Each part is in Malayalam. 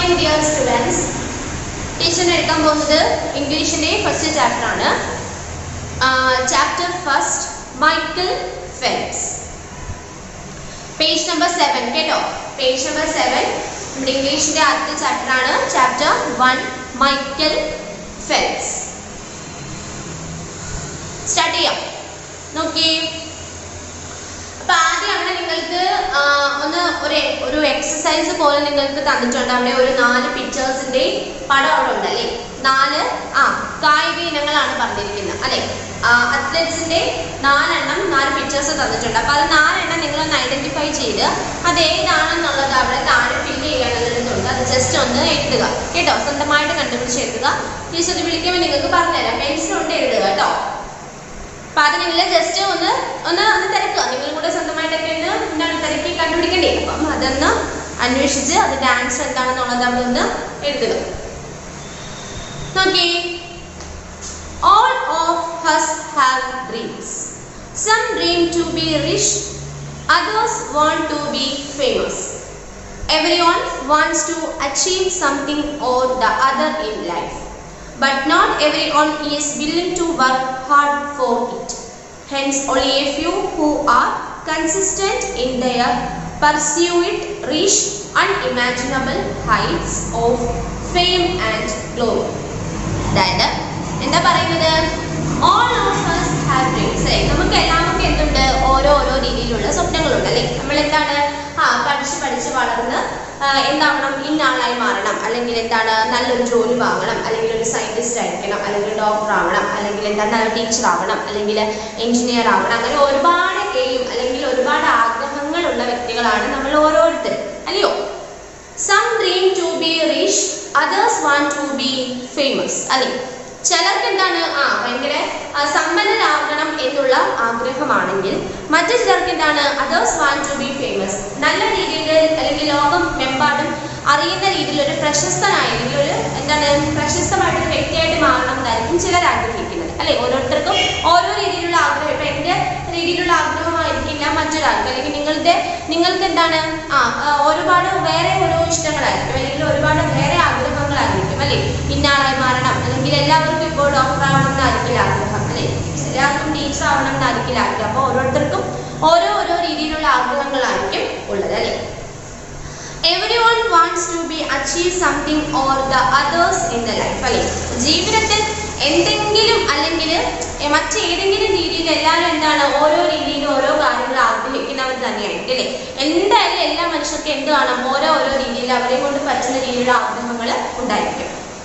മോർണിംഗ് ഡിയർ സ്റ്റുഡൻസ് ടീച്ചറിന് എടുക്കാൻ പോകുന്നത് ഇംഗ്ലീഷിൻ്റെ ഫസ്റ്റ് ചാപ്റ്റർ ആണ് chapter first Michael Phelps page number seven കേട്ടോ പേജ് നമ്പർ സെവൻ നമ്മുടെ ഇംഗ്ലീഷിൻ്റെ ആദ്യത്തെ ചാപ്റ്റർ ആണ് chapter one Michael Phelps start ചെയ്യാം നോക്കിയേ അപ്പൊ ആദ്യം അവിടെ നിങ്ങൾക്ക് ആ, ഒന്ന് ഒരു ഒരു എക്സസൈസ് പോലെ നിങ്ങൾക്ക് തന്നിട്ടുണ്ട് അവിടെ ഒരു നാല് പിക്ചേഴ്സിന്റെ പടം അവിടെ ഉണ്ട് അല്ലേ നാല് ആ കായിക ഇനങ്ങളാണ് പറഞ്ഞിരിക്കുന്നത് അല്ലെ അത്ലറ്റ്സിന്റെ നാലെണ്ണം നാല് പിക്ചേഴ്സ് തന്നിട്ടുണ്ട് അപ്പൊ അത് നാലെണ്ണം നിങ്ങളൊന്ന് ഐഡന്റിഫൈ ചെയ്ത് അത് ഏതാണെന്നുള്ളത് അവിടെ താഴെ ഫില്ല് ചെയ്യാനുള്ളതുണ്ട് അത് ജസ്റ്റ് ഒന്ന് എഴുതുക കേട്ടോ സ്വന്തമായിട്ട് കണ്ടുപിടിച്ച് എഴുതുക ടീച്ചർ വിളിക്കുമ്പോൾ നിങ്ങൾക്ക് പറഞ്ഞുതരാം പെൻസിൽ കൊണ്ട് എഴുതുക കേട്ടോ അപ്പൊ അത് നിങ്ങൾ ജസ്റ്റ് ഒന്ന് ഒന്ന് ഒന്ന് തിരക്കുക നിങ്ങൾ കൂടെ സ്വന്തമായിട്ടൊക്കെ ഒന്ന് എന്താണ് തിരക്കി കണ്ടുപിടിക്കണ്ടേ അപ്പം അതൊന്ന് അന്വേഷിച്ച് അതിന്റെ ആൻസർ എന്താണെന്നുള്ളത് അവിടെ ഒന്ന് എഴുതുക നോക്കിയേ all of us have dreams some dream to be rich others want to be famous everyone wants to achieve something or the other in life but not everyone is willing to work hard for it. Hence, only a few who are consistent in their pursuit reach unimaginable heights of fame and glory. അതായത് എന്താ പറയുന്നത് all of us have dreams അല്ലേ നമുക്ക് എല്ലാവർക്കും എന്തുണ്ട് ഓരോ ഓരോ രീതിയിലുള്ള സ്വപ്നങ്ങളുണ്ട് അല്ലേ നമ്മൾ എന്താണ് ആ പഠിച്ച് പഠിച്ച് വളർന്ന് ആ, എന്താവണം ഇന്ന ആളായി മാറണം അല്ലെങ്കിൽ എന്താണ് നല്ലൊരു ജോലി വാങ്ങണം അല്ലെങ്കിൽ ഒരു സയന്റിസ്റ്റ് ആയിരിക്കണം അല്ലെങ്കിൽ ഡോക്ടർ ആവണം അല്ലെങ്കിൽ എന്താ നല്ല ടീച്ചർ ആവണം അല്ലെങ്കിൽ എഞ്ചിനീയർ ആവണം അങ്ങനെ ഒരുപാട് എയിം അല്ലെങ്കിൽ ഒരുപാട് ആഗ്രഹങ്ങളുള്ള വ്യക്തികളാണ് നമ്മൾ ഓരോരുത്തരും അല്ലയോ some dream to be rich others want to be famous അല്ലേ ചിലർക്ക് എന്താണ് ആ ഭയങ്കര ആ, സമ്പന്നരാകണം എന്നുള്ള ആഗ്രഹമാണെങ്കിൽ മറ്റു ചിലർക്ക് എന്താണ് others want to be famous നല്ല രീതിയിൽ അല്ലെങ്കിൽ ലോകം മെമ്പാടും അറിയുന്ന രീതിയിൽ ഒരു പ്രശസ്തനായ അല്ലെങ്കിൽ ഒരു എന്താണ് പ്രശസ്തമായിട്ടൊരു വ്യക്തിയായിട്ട് മാറണം എന്നായിരിക്കും ചിലർ ആഗ്രഹിക്കുന്നത് അല്ലെ ഓരോരുത്തർക്കും ഓരോ രീതിയിലുള്ള ആഗ്രഹം ഇപ്പൊ എന്റെ രീതിയിലുള്ള ആഗ്രഹമായിരിക്കില്ല മറ്റൊരാൾക്ക് അല്ലെങ്കിൽ നിങ്ങളുടെ നിങ്ങൾക്ക് എന്താണ് ആ ആ, ഒരുപാട് വേറെ ഓരോ ഇഷ്ടങ്ങളായിരിക്കും അല്ലെങ്കിൽ ഒരുപാട് വേറെ ആഗ്രഹങ്ങളായിരിക്കും അല്ലെ ഇന്നാളായി മാറണം അല്ലെങ്കിൽ എല്ലാവർക്കും ഇപ്പോൾ ഡോക്ടർ ആവണം എന്നായിരിക്കില്ല ആഗ്രഹം അല്ലെ എല്ലാവർക്കും ടീച്ചർ ആവണം എന്നായിരിക്കില്ല ആഗ്രഹം അപ്പോൾ ഓരോരുത്തർക്കും ഓരോ ഓരോ രീതിയിലുള്ള ആഗ്രഹങ്ങളായിരിക്കും ഉള്ളത് അല്ലെ every one wants to be achieve something or the others in the life അല്ലെ ജീവിതത്തിൽ എന്തെങ്കിലും അല്ലെങ്കിൽ മറ്റേതെങ്കിലും രീതിയിൽ എല്ലാവരും എന്താണ് ഓരോ രീതിയിൽ ഓരോ കാര്യങ്ങൾ ആഗ്രഹിക്കുന്നവർ തന്നെയായിരിക്കും അല്ലേ എന്തായാലും എല്ലാ മനുഷ്യർക്കും എന്ത് കാണാം ഓരോ ഓരോ രീതിയിൽ അവരെ കൊണ്ട് പറ്റുന്ന രീതിയിലുള്ള ആഗ്രഹങ്ങൾ ഉണ്ടായിരിക്കും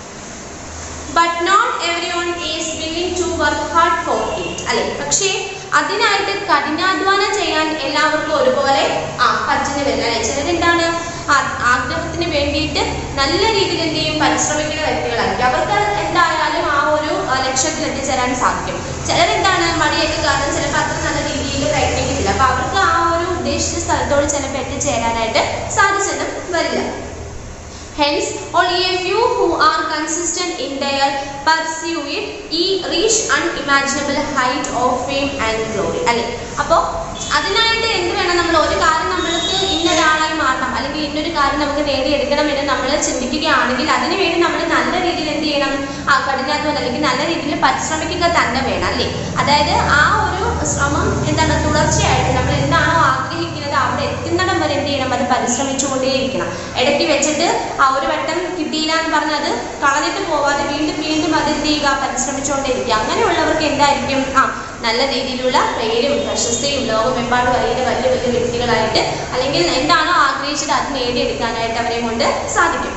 but not every one is willing to work hard for it അല്ലെ പക്ഷേ അതിനായിട്ട് കഠിനാധ്വാനം ചെയ്യാൻ എല്ലാവർക്കും ഒരുപോലെ ആ പറ്റുന്ന വരില്ല അല്ലെ ചിലരെന്താണ് ആ ആഗ്രഹത്തിന് വേണ്ടിയിട്ട് നല്ല രീതിയിൽ എന്ത് ചെയ്യും പരിശ്രമിക്കുന്ന വ്യക്തികളായിരിക്കും അവർക്ക് എന്തായാലും ആ ഒരു ആ, ലക്ഷ്യത്തിൽ എത്തിച്ചേരാൻ സാധിക്കും ചിലരെന്താണ് മടിയൊക്കെ കാരണം ചിലപ്പോൾ അത്ര നല്ല രീതിയിൽ പ്രയത്നിക്കുന്നില്ല അപ്പൊ അവർക്ക് ആ ഒരു ഉദ്ദേശിച്ച സ്ഥലത്തോട് ചിലപ്പോൾ എത്തിച്ചേരാനായിട്ട് സാധിച്ചെന്നും വരില്ല Hence, only a few who are consistent in their pursuit e reach unimaginable height of fame and glory. അല്ലെ അപ്പോൾ അതിനായിട്ട് എന്ത് വേണം നമ്മൾ ഒരു കാര്യം നമ്മൾക്ക് ഇന്നൊരാളായി മാറണം അല്ലെങ്കിൽ ഇന്നൊരു കാര്യം നമുക്ക് നേടിയെടുക്കണം എന്ന് നമ്മൾ ചിന്തിക്കുകയാണെങ്കിൽ അതിനു വേണ്ടി നമ്മൾ നല്ല രീതിയിൽ എന്ത് ചെയ്യണം ആ കഠിനാധ്വാനം അല്ലെങ്കിൽ നല്ല രീതിയിൽ പരിശ്രമിക്കുക തന്നെ വേണം അല്ലേ അതായത് ആ ഒരു ശ്രമം എന്താണ് തുടർച്ചയായിട്ട് നമ്മൾ എന്താണോ ആഗ്രഹിക്കുന്നത് അവിടെ എത്തുന്നിടം വരെ എന്ത് ചെയ്യണം അത് പരിശ്രമിച്ചുകൊണ്ടേയിരിക്കണം ഇടയ്ക്ക് വെച്ചിട്ട് ആ ഒരു വട്ടം കിട്ടിയില്ല എന്ന് പറഞ്ഞ് അത് കളഞ്ഞിട്ട് പോവാതെ വീണ്ടും വീണ്ടും അത് എന്ത് ചെയ്യുക പരിശ്രമിച്ചുകൊണ്ടേയിരിക്കുക അങ്ങനെയുള്ളവർക്ക് എന്തായിരിക്കും ആ നല്ല രീതിയിലുള്ള പേരും പ്രശസ്തിയും ലോകമെമ്പാടും അറിയുന്ന വലിയ വലിയ വ്യക്തികളായിട്ട് അല്ലെങ്കിൽ എന്താണോ ആഗ്രഹിച്ചത് അത് നേടിയെടുക്കാനായിട്ട് അവരെ കൊണ്ട് സാധിക്കും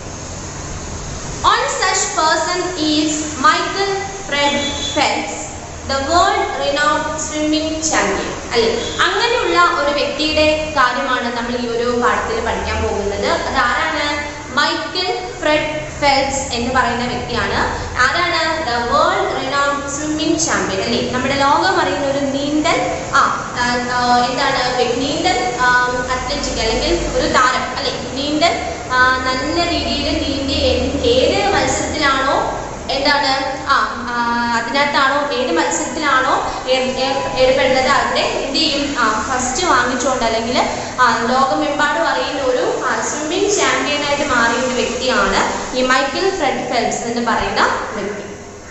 On such person is Michael Fred Phelps, the world renowned swimming champion. അല്ലെ അങ്ങനെയുള്ള ഒരു വ്യക്തിയുടെ കാര്യമാണ് നമ്മൾ ഈ ഒരു പാഠത്തിൽ പഠിക്കാൻ പോകുന്നത് അത് ആരാണ് മൈക്കൽ ഫ്രെഡ് ഫെൽപ്സ് എന്ന് പറയുന്ന വ്യക്തിയാണ് ആരാണ് the world renowned swimming champion അല്ലേ നമ്മുടെ ലോകം അറിയുന്ന ഒരു നീന്തൽ ആ ആ, ആ, എന്താണ് നീന്തൽ അത്ലറ്റിക് അല്ലെങ്കിൽ ഒരു താരം അല്ലെ നീന്തൽ ആ, നല്ല രീതിയിൽ നീന്തി ഏ- ഏത് മത്സരത്തിലാണോ എന്താണ് ആ ആ, അതിനകത്താണോ ഏത് മത്സരത്തിലാണോ ഏർ- ഏർ- ഏർപ്പെടുന്നത് അവിടെ എന്ത് ചെയ്യും ആ ഫസ്റ്റ് വാങ്ങിച്ചുകൊണ്ട് അല്ലെങ്കിൽ ആ ലോകമെമ്പാടും അറിയുന്ന ഒരു സ്വിമ്മിംഗ് ചാമ്പ്യനായിട്ട് മാറിയ ഒരു വ്യക്തിയാണ് ഈ മൈക്കിൾ ഫ്രെഡ് ഫെൽപ്സ് എന്ന് പറയുന്ന വ്യക്തി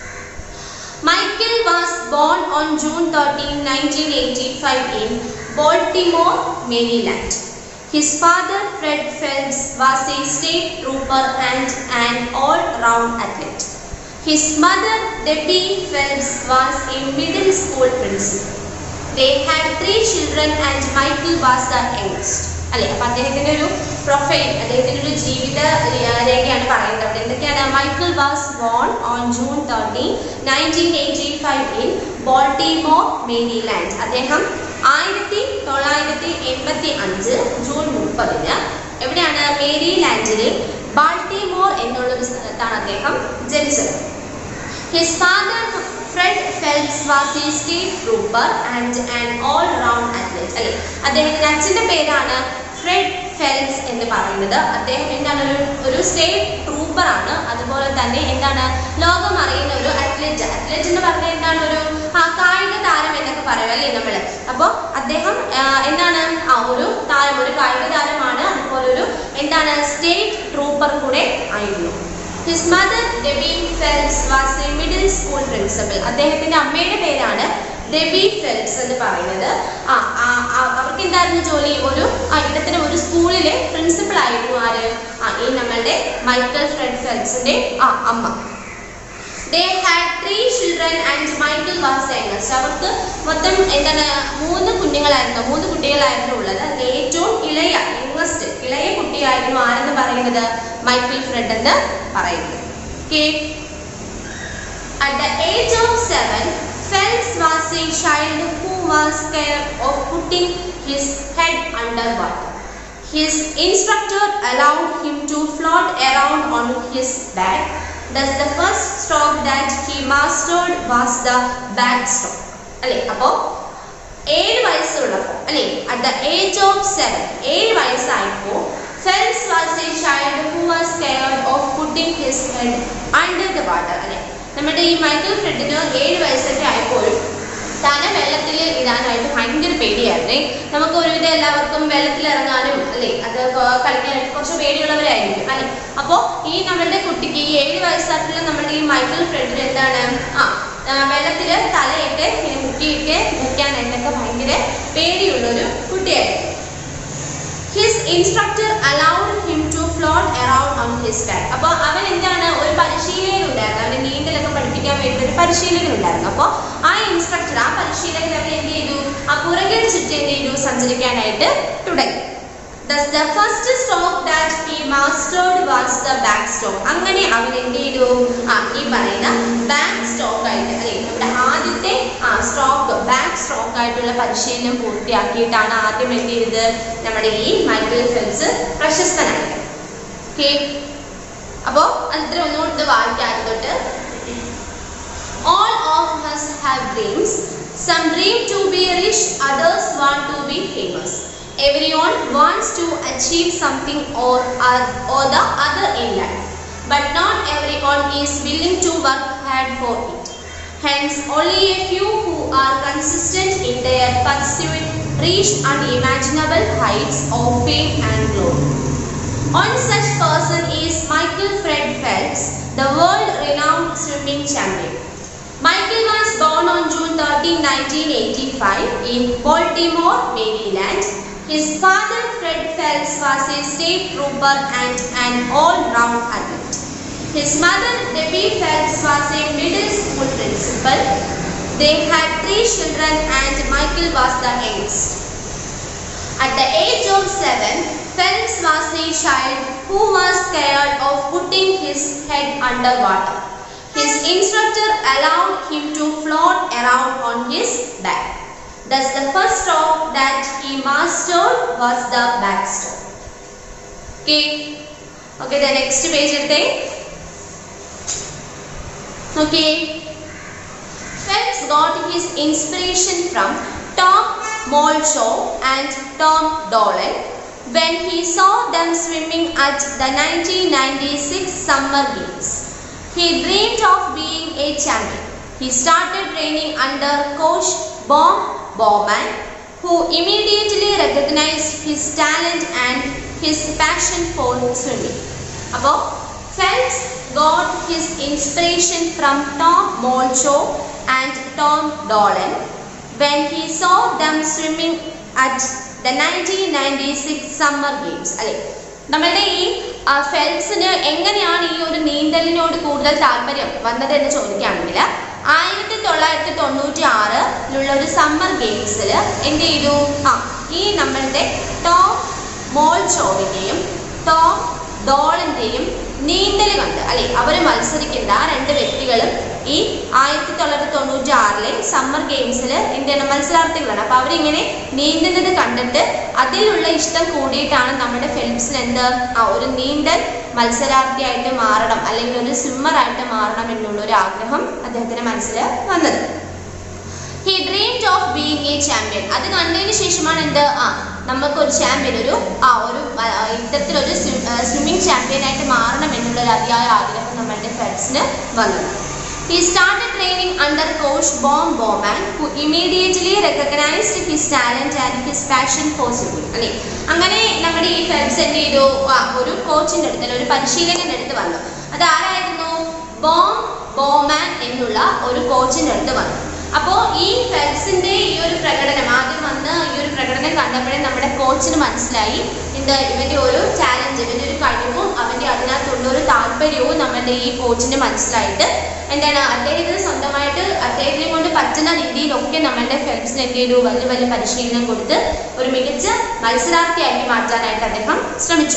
Michael was born on June 13, 1985 in Baltimore, Maryland. His father, Fred Phelps, was a state trooper and an all-round athlete. His mother, Debbie Phelps, was a middle school principal. They had three children and Michael was the youngest. അല്ലെ അപ്പൊ അദ്ദേഹത്തിന്റെ ഒരു പ്രൊഫൈൽ അദ്ദേഹത്തിന്റെ ഒരു ജീവിത ര- രേഖയാണ് പറയുന്നത് അവിടെ എന്തൊക്കെയാണ് Michael was born on June thirteen nineteen eighty five in Baltimore Maryland അദ്ദേഹം ആയിരത്തി തൊള്ളായിരത്തി എൺപത്തി അഞ്ച് ജൂൺ മുപ്പതിന് എവിടെയാണ് മേരിലാൻഡിലെ ബാൾട്ടിമോർ എന്നുള്ള ഒരു സ്ഥലത്താണ് അദ്ദേഹം ജനിച്ചത് His father, Fred Phelps, was a state trooper and an all-round athlete. അല്ലെ അദ്ദേഹത്തിന്റെ അച്ഛന്റെ പേരാണ് ഫ്രെഡ് ഫെൽപ്സ് എന്ന് പറയുന്നത് അദ്ദേഹം എന്താണ് ഒരു ഒരു സ്റ്റേറ്റ് ട്രൂപ്പർ ആണ് അതുപോലെ തന്നെ എന്താണ് ലോകം അറിയുന്ന ഒരു അത്ലറ്റ് അത്ലറ്റ് എന്ന് പറഞ്ഞാൽ എന്താണ് ഒരു ആ, കായിക താരം എന്നൊക്കെ പറയും അല്ലേ നമ്മൾ അപ്പോൾ അദ്ദേഹം ആ, എന്താണ് ആ ഒരു താരം ഒരു കായിക താരമാണ് അതുപോലെ ഒരു എന്താണ് സ്റ്റേറ്റ് ട്രൂപ്പർ കൂടെ ആയിരുന്നു his mother Debbie Phelps was a middle school principal അദ്ദേഹത്തിന്റെ അമ്മയുടെ പേരാണ് ഡെബി ഫെൽപ്സ് എന്ന് പറയുന്നത് ആ ആ, ആ, അവർക്ക് എന്തായിരുന്നു ജോലി ഒരു ആ ഇടത്തിന് ഒരു സ്കൂളിലെ പ്രിൻസിപ്പൽ ആയിരുന്നു ആര് ആ ഈ നമ്മളുടെ മൈക്കൽ ഫ്രെഡ് ഫെൽപ്സിന്റെ ആ അമ്മ they had three children and Michael was youngest അവർക്ക് മൊത്തം എന്താണ് മൂന്ന് കുഞ്ഞുങ്ങളായിരുന്നു മൂന്ന് കുട്ടികളായിരുന്നു ഉള്ളത് അതിൽ ഏറ്റവും ഇളയ യങ്ങസ്റ്റ് ഇളയ കുട്ടിയായിരുന്നു ആരെന്ന് പറയുന്നത് മൈക്കിൾ ഫ്രെഡ് എന്ന് പറയുന്നത് Okay. At the age of seven, Phelps was a child who was scared of putting his head under water. His instructor allowed him to float around on his back. Thus, the first stroke that he mastered was the backstroke. അല്ലേ അപ്പോൾ ഏഴ് വയസ്സുള്ളപ്പോൾ അല്ലേ at the age of seven ഏഴ് വയസ്സായപ്പോൾ Phelps was a child who was scared of putting his head under the water അല്ലേ നമ്മുടെ ഈ മൈക്കിൾ ഫ്രെഡിന് ഏഴ് വയസ്സൊക്കെ ആയപ്പോഴും തല വെള്ളത്തിൽ ഇടാനായിട്ട് ഭയങ്കര പേടിയായിരുന്നേ നമുക്ക് ഒരുവിധം എല്ലാവർക്കും വെള്ളത്തിൽ ഇറങ്ങാനും അല്ലേ അത് കൊ- കളിക്കാനായിട്ട് കുറച്ച് പേടിയുള്ളവരായിരിക്കും അല്ലെ അപ്പോൾ ഈ നമ്മളുടെ കുട്ടിക്ക് ഈ ഏഴ് വയസ്സായിട്ടുള്ള നമ്മുടെ ഈ മൈക്കിൾ ഫ്രെഡിന് എന്താണ് ആ ആ, വെള്ളത്തില് തലയിട്ട് ഇങ്ങനെ മുക്കിയിട്ട് വെക്കാനായിട്ടൊക്കെ ഭയങ്കര പേടിയുള്ളൊരു കുട്ടിയായിരുന്നു his instructor allowed him to float around on his back അപ്പോൾ അവൻ എന്താണ് ഒരു പരിശീലകൻ ഉണ്ടായിരുന്നു അവനെ നീന്തലൊക്കെ പഠിപ്പിക്കാൻ വേണ്ടി ഒരു പരിശീലകൻ ഉണ്ടായിരുന്നു അപ്പോൾ ആ ഇൻസ്ട്രക്ടർ ആ പരിശീലകൻ അവൻ എന്ത് ചെയ്തു ആ പുറകിൽ ചുറ്റി എന്ത് ചെയ്തു സഞ്ചരിക്കാനായിട്ട് തുടങ്ങി Thus the first stroke that he mastered was the back stroke. അങ്ങനെ അവൻ എന്ത് ചെയ്തു ആ ഈ പറയുന്ന ബാക്ക് സ്ട്രോക്ക് ആയിട്ട് അല്ലെ നമ്മുടെ ആദ്യത്തെ ആ സ്ട്രോക്ക് ബാക്ക് സ്ട്രോക്ക് ആയിട്ടുള്ള പരിശീലനം പൂർത്തിയാക്കിയിട്ടാണ് ആദ്യം എന്ത് ചെയ്തത് നമ്മുടെ ഈ മൈക്കിൾ ഫെൽസ് പ്രശസ്തനായത് ഓക്കെ അപ്പോൾ അതിത്ര ഒന്നുകൊണ്ട് വായിക്കാൻ തൊട്ട് All of us have dreams. Some dream to be rich, others want to be famous. Everyone wants to achieve something or, or the other in life. But not everyone is willing to work hard for it. Hence, only a few who are consistent in their pursuit reach unimaginable heights of fame and glory. One such person is Michael Fred Phelps, the world-renowned swimming champion. Michael was born on June 13, 1985 in Baltimore, Maryland. His father, Fred Phelps, was a state trooper and an all-round athlete. His mother, Debbie Phelps, was a middle school principal. They had three children and Michael was the youngest. At the age of seven, Phelps was a child who was scared of putting his head underwater. His instructor allowed him to float around on his back. Thus, the first stroke that he mastered was the backstroke. Okay. Okay, the next page at Okay. Phelps got his inspiration from Tom Molcho and Tom Dolan when he saw them swimming at the 1996 Summer Games. He dreamed of being a champion. He started training under coach Bob Bowman, who immediately recognized his talent and his passion for swimming. അപ്പോൾ Phelps got his inspiration from Tom Molcho and Tom Dolan when he saw them swimming at the 1996 Summer Games. അല്ലെ നമ്മളുടെ ഈ ആ, ഫെൽപ്സിന് എങ്ങനെയാണ് ഈ ഒരു നീന്തലിനോട് കൂടുതൽ താല്പര്യം വന്നത് എന്ന് ചോദിക്കുകയാണെങ്കിൽ ആയിരത്തി തൊള്ളായിരത്തി തൊണ്ണൂറ്റി ആറിലുള്ള ഒരു സമ്മർ ഗെയിംസിൽ എന്ത് ചെയ്തു ആ ഈ നമ്മളുടെ ടോം മോൾചോവിൻ്റെയും ടോം ഡോളിൻ്റെയും നീന്തൽ കണ്ട് അല്ലെ അവർ മത്സരിക്കുന്ന ആ രണ്ട് വ്യക്തികളും ഈ ആയിരത്തി തൊള്ളായിരത്തി തൊണ്ണൂറ്റി ആറിലെ സമ്മർ ഗെയിംസിൽ എന്താണ് മത്സരാർത്ഥികളാണ് അപ്പൊ അവരിങ്ങനെ നീന്തുന്നത് കണ്ടിട്ട് അതിലുള്ള ഇഷ്ടം കൂടിയിട്ടാണ് നമ്മുടെ ഫിലിപ്സിന് എന്ത് ആ ഒരു നീന്തൽ മത്സരാർത്ഥിയായിട്ട് മാറണം അല്ലെങ്കിൽ ഒരു സ്വിമ്മർ ആയിട്ട് മാറണം എന്നുള്ള ഒരു ആഗ്രഹം അദ്ദേഹത്തിന്റെ മനസ്സിൽ വന്നത് he dreamed of being a champion അത് കണ്ടതിന് ശേഷമാണ് എന്ത് ആ നമുക്ക് ഒരു ചാമ്പ്യൻ ഒരു ആ ഒരു ആ, ഇത്തരത്തിലൊരു സ്വിമ്മിംഗ് ചാമ്പ്യൻ ആയിട്ട് മാറണം എന്നുള്ള ഒരു അതിയായ ആഗ്രഹം നമ്മളുടെ ഫ്രണ്ട്സിന് വന്നത് He started training under coach Bom Bowman, who immediately recognized his talent and his passion for swimming. അല്ലേ അങ്ങനെ നമ്മുടെ ഈ ഫെബ്സ് എന്ത് ചെയ്തു ആ, ഒരു കോച്ചിന്റെ അടുത്ത് അല്ലെ, ഒരു പരിശീലകന്റെ അടുത്ത് വന്നു അത് ആരായിരുന്നു ബോം ബോമാൻ എന്നുള്ള ഒരു കോച്ചിന്റെ അടുത്ത് വന്നു അപ്പോൾ ഈ ഫെബ്സിന്റെ ഈ ഒരു പ്രകടനം ആദ്യം വന്ന് ഈ ഒരു പ്രകടനം കണ്ടപ്പോഴേ നമ്മുടെ കോച്ചിന് മനസ്സിലായി എന്ത് ഇവന്റെ ഒരു ടാലന്റ് ഇവന്റെ ഒരു കഴിവും അവന്റെ അതിനകത്തുള്ള ഒരു താല്പര്യവും നമ്മുടെ ഈ കോച്ചിന് മനസ്സിലായിട്ട് എന്താണ് അദ്ദേഹത്തിന് സ്വന്തമായിട്ട് അദ്ദേഹത്തിനെ കൊണ്ട് പറ്റുന്ന രീതിയിലൊക്കെ നമ്മളുടെ ഫെൽപ്സിന് എന്ത് ചെയ്തു വലിയ വലിയ പരിശീലനം കൊടുത്ത് ഒരു മികച്ച മത്സരാർത്ഥിയാക്കി മാറ്റാനായിട്ട് അദ്ദേഹം ശ്രമിച്ചു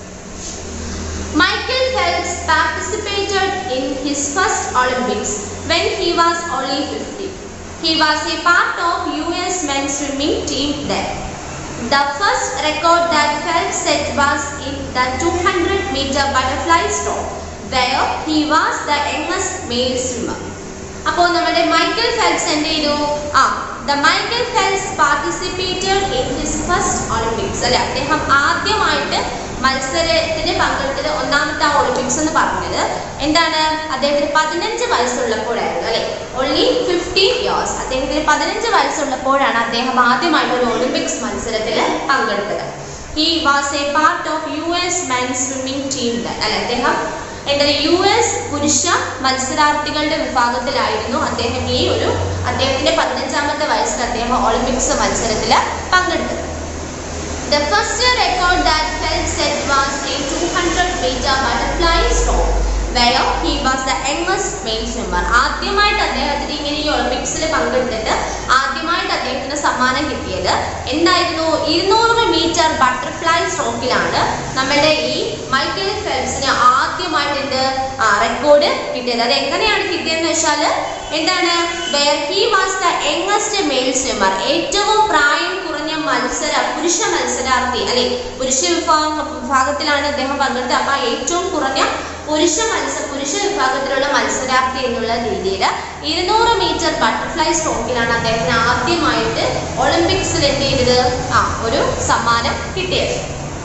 Michael Phelps participated in his first Olympics when he was only 50. He was a part of US men's swimming team there. The first record that Phelps set was in the 200 meter butterfly stroke, where he was the youngest male swimmer. അപ്പോൾ നമ്മുടെ മൈക്കൽ ഫെൽപ്സ് എന്ത് ചെയ്തു ആ the Michael Phelps participated in his first Olympics അല്ലെ അദ്ദേഹം ആദ്യമായിട്ട് മത്സരത്തിന് പങ്കെടുത്തത് ഒന്നാമത്തെ ആ ഒളിമ്പിക്സ് എന്ന് പറഞ്ഞത് എന്താണ് അദ്ദേഹത്തിന് പതിനഞ്ച് വയസ്സുള്ളപ്പോഴായിരുന്നു അല്ലെ ഓൺലി ഫിഫ്റ്റീൻ ഇയേഴ്സ് അദ്ദേഹത്തിന് പതിനഞ്ച് വയസ്സുള്ളപ്പോഴാണ് അദ്ദേഹം ആദ്യമായിട്ട് ഒരു ഒളിമ്പിക്സ് മത്സരത്തിൽ പങ്കെടുത്തത് he was a part of U S men swimming team അല്ലെ അദ്ദേഹം എന്താ യു എസ് പുരുഷ മത്സരാർത്ഥികളുടെ വിഭാഗത്തിലായിരുന്നു അദ്ദേഹം ഈ ഒരു അദ്ദേഹത്തിന്റെ പതിനഞ്ചാമത്തെ വയസ്സിൽ അദ്ദേഹം ഒളിമ്പിക്സ് മത്സരത്തിൽ പങ്കെടുത്തത് The first record that Phelps set was a 200 meter butterfly stroke where he was the youngest male swimmer. ആദ്യമായിട്ട് അദ്ദേഹത്തിന് ഇങ്ങനെ ഈ ഒളിമ്പിക്സിൽ പങ്കെടുത്തിട്ട് ആദ്യമായിട്ട് അദ്ദേഹത്തിന് സമ്മാനം കിട്ടിയത് എന്തായിരുന്നു ഇരുന്നൂറ് മീറ്റർ ബട്ടർഫ്ലൈ സ്ട്രോക്കിലാണ് നമ്മുടെ ഈ മൈക്കൽ ഫെൽപ്സിന് ആദ്യമായിട്ട് എന്ത് റെക്കോർഡ് കിട്ടിയത് അത് എങ്ങനെയാണ് കിട്ടിയതെന്ന് വെച്ചാൽ എന്താണ് where he was the youngest male swimmer ഏറ്റവും പ്രായം കുറഞ്ഞ മത്സര പുരുഷ മത്സരാർത്ഥി അല്ലെ പുരുഷ വിഭാഗം വിഭാഗത്തിലാണ് അദ്ദേഹം പങ്കെടുത്തത് അപ്പൊ ആ ഏറ്റവും കുറഞ്ഞ പുരുഷ മത്സ പുരുഷ വിഭാഗത്തിലുള്ള മത്സരാർത്ഥി എന്നുള്ള രീതിയിൽ ഇരുന്നൂറ് മീറ്റർ ബട്ടർഫ്ലൈ സ്ട്രോക്കിലാണ് അദ്ദേഹത്തിന് ആദ്യമായിട്ട് ഒളിമ്പിക്സിൽ എന്ത് ചെയ്തത് ആ ഒരു സമ്മാനം കിട്ടിയത്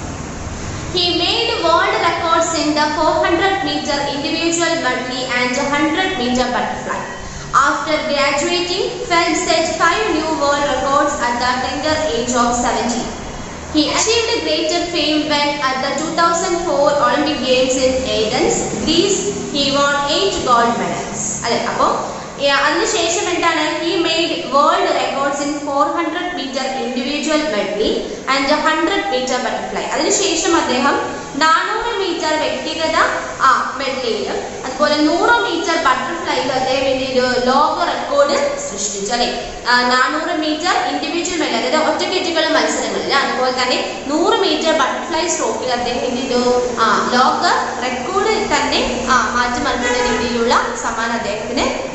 He made world records in the 400 meter individual medley and 100 meter butterfly. After graduating, Phelps set five new world records at the tender age of 17. He achieved greater fame when at the 2004 Olympic Games in Athens, Greece, he won eight gold medals. അല്ലെ അപ്പോൾ അതിനുശേഷം എന്താണ് he made world records in four hundred metre individual medley and hundred metre butterfly അതിനുശേഷം അദ്ദേഹം നാനൂറ് മീറ്റർ വ്യക്തിഗത ആ മെഡ്ലിയിലും അതുപോലെ നൂറ് മീറ്റർ ബട്ടർഫ്ലൈയിലും അദ്ദേഹം എന്ത് ചെയ്തു ലോക റെക്കോർഡ് സൃഷ്ടിച്ചു അല്ലെ നാനൂറ് മീറ്റർ ഇൻഡിവിജ്വൽ മെഡൽ അതായത് ഒറ്റക്കെട്ടുകൾ മത്സരങ്ങളിൽ അതുപോലെ തന്നെ നൂറ് മീറ്റർ ബട്ടർഫ്ലൈ സ്ട്രോക്കിൽ അദ്ദേഹം എന്ത് ചെയ്തു ആ ലോക റെക്കോർഡ് തന്നെ ആ മാറ്റിമറിക്കുന്ന രീതിയിലുള്ള സമ്മാനം അദ്ദേഹത്തിന് കിട്ടി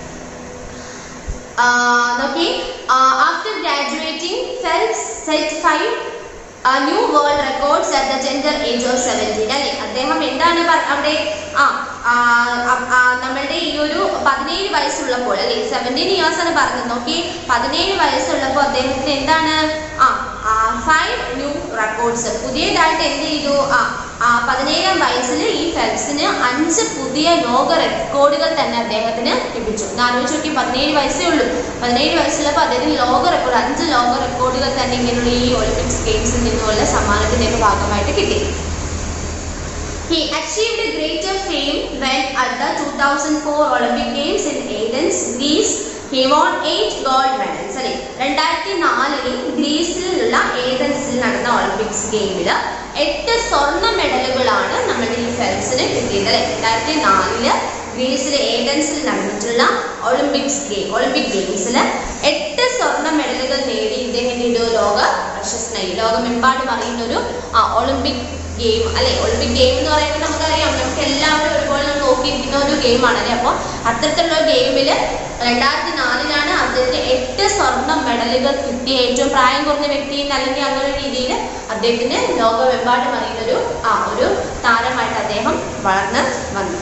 uh, okay uh, after graduating Phelps set five uh, new world records at the tender age of 17 അല്ലേ അദ്ദേഹം എന്താണ് പറ- അവിടെ ആ ആ, ആ, ആ, നമ്മളുടെ ഈ ഒരു പതിനേഴ് വയസ്സുള്ളപ്പോൾ അല്ലെ സെവൻറ്റീൻ ഇയേഴ്സ് ആണ് പറഞ്ഞത് നോക്കി പതിനേഴ് വയസ്സുള്ളപ്പോൾ അദ്ദേഹത്തിന് എന്താണ് ആ ഫൈവ് ന്യൂ റെക്കോർഡ്സ് പുതിയതായിട്ട് എന്ത് ചെയ്തു ആ ആ പതിനേഴാം വയസ്സിൽ ഈ ഫെൽപ്സിന് അഞ്ച് പുതിയ ലോക റെക്കോർഡുകൾ തന്നെ അദ്ദേഹത്തിന് ലഭിച്ചു ഒന്ന് ആലോചിച്ച് നോക്കി പതിനേഴ് വയസ്സേ ഉള്ളൂ പതിനേഴ് വയസ്സുള്ളപ്പോൾ അദ്ദേഹത്തിന് ലോക റെക്കോർഡ് അഞ്ച് ലോക റെക്കോർഡുകൾ തന്നെ ഇങ്ങനെയുള്ള ഈ ഒളിമ്പിക്സ് ഗെയിംസിൽ നിന്നുള്ള സമ്മാനത്തിന്റെ ഒക്കെ ഭാഗമായിട്ട് കിട്ടി He achieved greater fame when at the 2004 Olympic Games in Athens, Greece, he won eight gold medals. അല്ലെ രണ്ടായിരത്തി നാലില് ഗ്രീസിലുള്ള ഏതൻസിൽ നടന്ന ഒളിമ്പിക്സ് ഗെയിമിൽ എട്ട് സ്വർണ്ണ മെഡലുകളാണ് നമ്മുടെ ഈ ഫെൽപ്സിന് കിട്ടിയത് അല്ലെ രണ്ടായിരത്തി നാലില് ഗ്രീസിലെ ഏതൻസിൽ നടന്നിട്ടുള്ള ഒളിമ്പിക്സ് ഗെയിം ഒളിമ്പിക് ഗെയിംസിൽ എട്ട് സ്വർണ്ണ മെഡലുകൾ നേടി ഇദ്ദേഹം ഒരു ലോക പ്രശസ്തനായി ലോകമെമ്പാടും അറിയുന്ന ഒരു ആ, ഒളിമ്പിക് ഗെയിം അല്ലെ ഒളിമ്പിക് ഗെയിം എന്ന് പറയുന്നത് നമുക്കറിയാം നമുക്ക് എല്ലാവരും ഒരുപോലെ നമ്മൾ നോക്കിയിരിക്കുന്ന ഒരു ഗെയിമാണ് അല്ലെ അപ്പോൾ അത്തരത്തിലുള്ള ഗെയിമിൽ രണ്ടായിരത്തി നാലിലാണ് അദ്ദേഹത്തിന് എട്ട് സ്വർണ്ണ മെഡലുകൾ കിട്ടിയ ഏറ്റവും പ്രായം കുറഞ്ഞ വ്യക്തി എന്ന് അല്ലെങ്കിൽ അങ്ങനെ ഒരു രീതിയിൽ അദ്ദേഹത്തിന് ലോകമെമ്പാടും അറിയുന്ന ഒരു ആ ഒരു താരമായിട്ട് അദ്ദേഹം വളർന്ന് വന്നു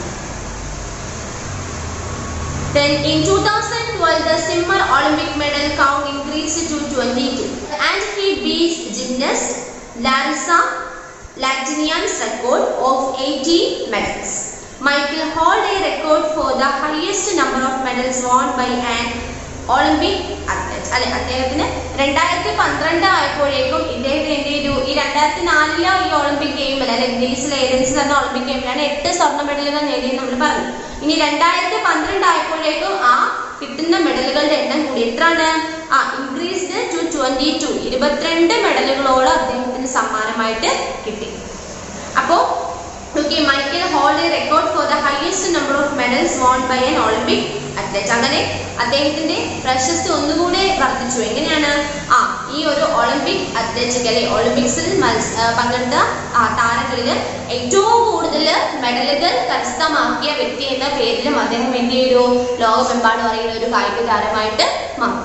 Then in 2012, the swimmer Olympic medal count increased to 22, and he beats gymnast Larissa Latinian's record of 80 medals. Michael hold a record for the highest number of medals won by an Olympic athlete അല്ലെ അദ്ദേഹത്തിന് രണ്ടായിരത്തി പന്ത്രണ്ട് ആയപ്പോഴേക്കും ഇദ്ദേഹത്തിന് എന്ത് ചെയ്തു ഈ രണ്ടായിരത്തി നാലിലെ ഈ ഒളിമ്പിക് ഗെയിമിൽ അല്ലെ ഗ്രീസിലെ ഏതൻസിൽ നടന്ന ഒളിമ്പിക് ഗെയിമിലാണ് എട്ട് സ്വർണ്ണ മെഡലുകൾ നേടിയെന്ന് നമ്മൾ പറഞ്ഞു ഇനി രണ്ടായിരത്തി പന്ത്രണ്ട് ആയപ്പോഴേക്കും ആ കിട്ടുന്ന മെഡലുകളുടെ എണ്ണം കൂടി എത്രയാണ് ആ ഇൻക്രീസ്ഡ് ടു ട്വന്റി ടു ഇരുപത്തിരണ്ട് മെഡലുകളോളം അദ്ദേഹത്തിന് സമ്മാനമായിട്ട് കിട്ടി അപ്പോ Okay, Michael hold a record for the highest number of medals won by an Olympic athlete. അങ്ങനെ അദ്ദേഹത്തിന്റെ പ്രശസ്തി ഒന്നുകൂടെ വർദ്ധിച്ചു എങ്ങനെയാണ് ആ ഈ ഒരു ഒളിമ്പിക് അത്ലറ്റിക് അല്ലെ ഒളിമ്പിക്സിൽ മത്സ ആ, പങ്കെടുത്ത ആ താരങ്ങളിൽ ഏറ്റവും കൂടുതൽ മെഡലുകൾ കരസ്ഥമാക്കിയ വ്യക്തി എന്ന പേരിലും അദ്ദേഹം എന്ത് ചെയ്തു ലോകമെമ്പാടും അറിയുന്ന ഒരു കായിക താരമായിട്ട് മാറി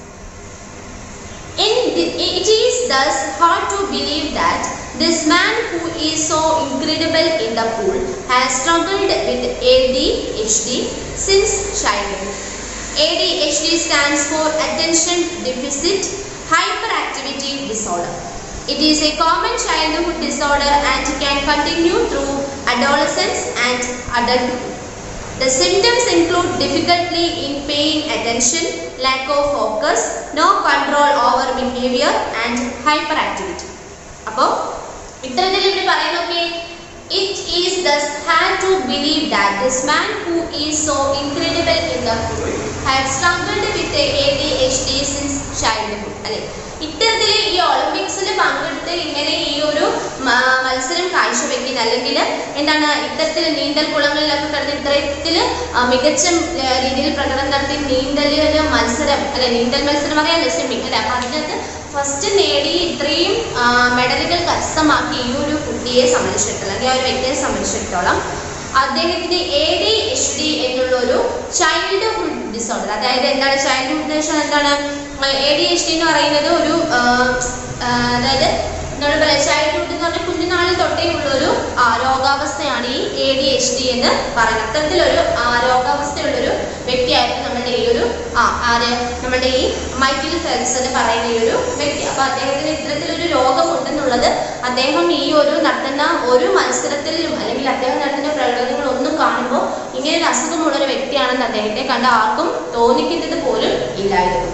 In the, it is thus hard to believe that this man who is so incredible in the pool has struggled with ADHD since childhood. ADHD stands for Attention Deficit Hyperactivity Disorder. It is a common childhood disorder and can continue through adolescence and adulthood. The symptoms include difficulty in paying attention, lack of focus, no control over behavior and hyperactivity. അപ്പോൾ ഇത്തരത്തിൽ ഇവർ പറയുന്നൊക്കെ it is thus hard to believe that this man who is so incredible in the pool had struggled with A D H D since childhood അല്ലെ ഇത്തരത്തിൽ ഈ ഒളിമ്പിക്സിൽ പങ്കെടുത്ത് ഇങ്ങനെ ഈ ഒരു മ- മത്സരം കാഴ്ചവെക്കുന്ന അല്ലെങ്കിൽ എന്താണ് ഇത്തരത്തിൽ നീന്തൽ കുളങ്ങളിലൊക്കെ കിടന്ന് ഇത്തരത്തിൽ മികച്ച ആ, രീതിയിൽ പ്രകടനം നടത്തി നീന്തലിന് മത്സരം അല്ലെ നീന്തൽ മത്സരം അറിയാലോ സ്വിമ്മിങ് അല്ലെ അപ്പൊ അതിനകത്ത് ഫസ്റ്റ് നേടി ഇത്രയും ആ, മെഡലുകൾ കരസ്ഥമാക്കി ഈ ഒരു കുട്ടിയെ സംബന്ധിച്ചിടത്തോളം അല്ലെങ്കിൽ ആ ഒരു വ്യക്തിയെ സംബന്ധിച്ചിടത്തോളം അദ്ദേഹത്തിന് എ ഡി എച്ച് ഡി എന്നുള്ള ഒരു ചൈൽഡ്ഹുഡ് ഡിസോർഡർ അതായത് എന്താണ് ചൈൽഡ്ഹുഡ് ഡിസോർഡർ എന്താണ് എ ഡി എച്ച് ഡി എന്ന് പറയുന്നത് ഒരു ആ, ആ, അതായത് നമ്മൾ പറയാം ചൈൽഡ്ഹുഡ് എന്ന് പറഞ്ഞാൽ കുഞ്ഞുനാളിൽ തൊട്ടേ ഉള്ളൊരു ആ, രോഗാവസ്ഥയാണ് ഈ എ ഡി എച്ച് ഡി എന്ന് പറയുന്നത് അത്തരത്തിലൊരു ആ, രോഗാവസ്ഥയുള്ളൊരു വ്യക്തിയായിരുന്നു നമ്മുടെ ഈ ഒരു ആ ആര് നമ്മുടെ ഈ മൈക്കിൾ ഫെൽസ് എന്ന് പറയുന്ന ഈ ഒരു വ്യക്തി അപ്പൊ അദ്ദേഹത്തിന് ഇത്തരത്തിലൊരു രോഗമുണ്ടെന്നുള്ളത് അദ്ദേഹം ഈ ഒരു നടത്തുന്ന ഒരു മത്സരത്തിലും അല്ലെങ്കിൽ അദ്ദേഹം നടത്തുന്ന പ്രകടനങ്ങളൊന്നും കാണുമ്പോൾ ഇങ്ങനെ ഒരു അസുഖമുള്ള ഒരു വ്യക്തിയാണെന്ന് അദ്ദേഹത്തെ കണ്ട ആർക്കും തോന്നിക്കുന്നത് പോലും ഇല്ലായിരുന്നു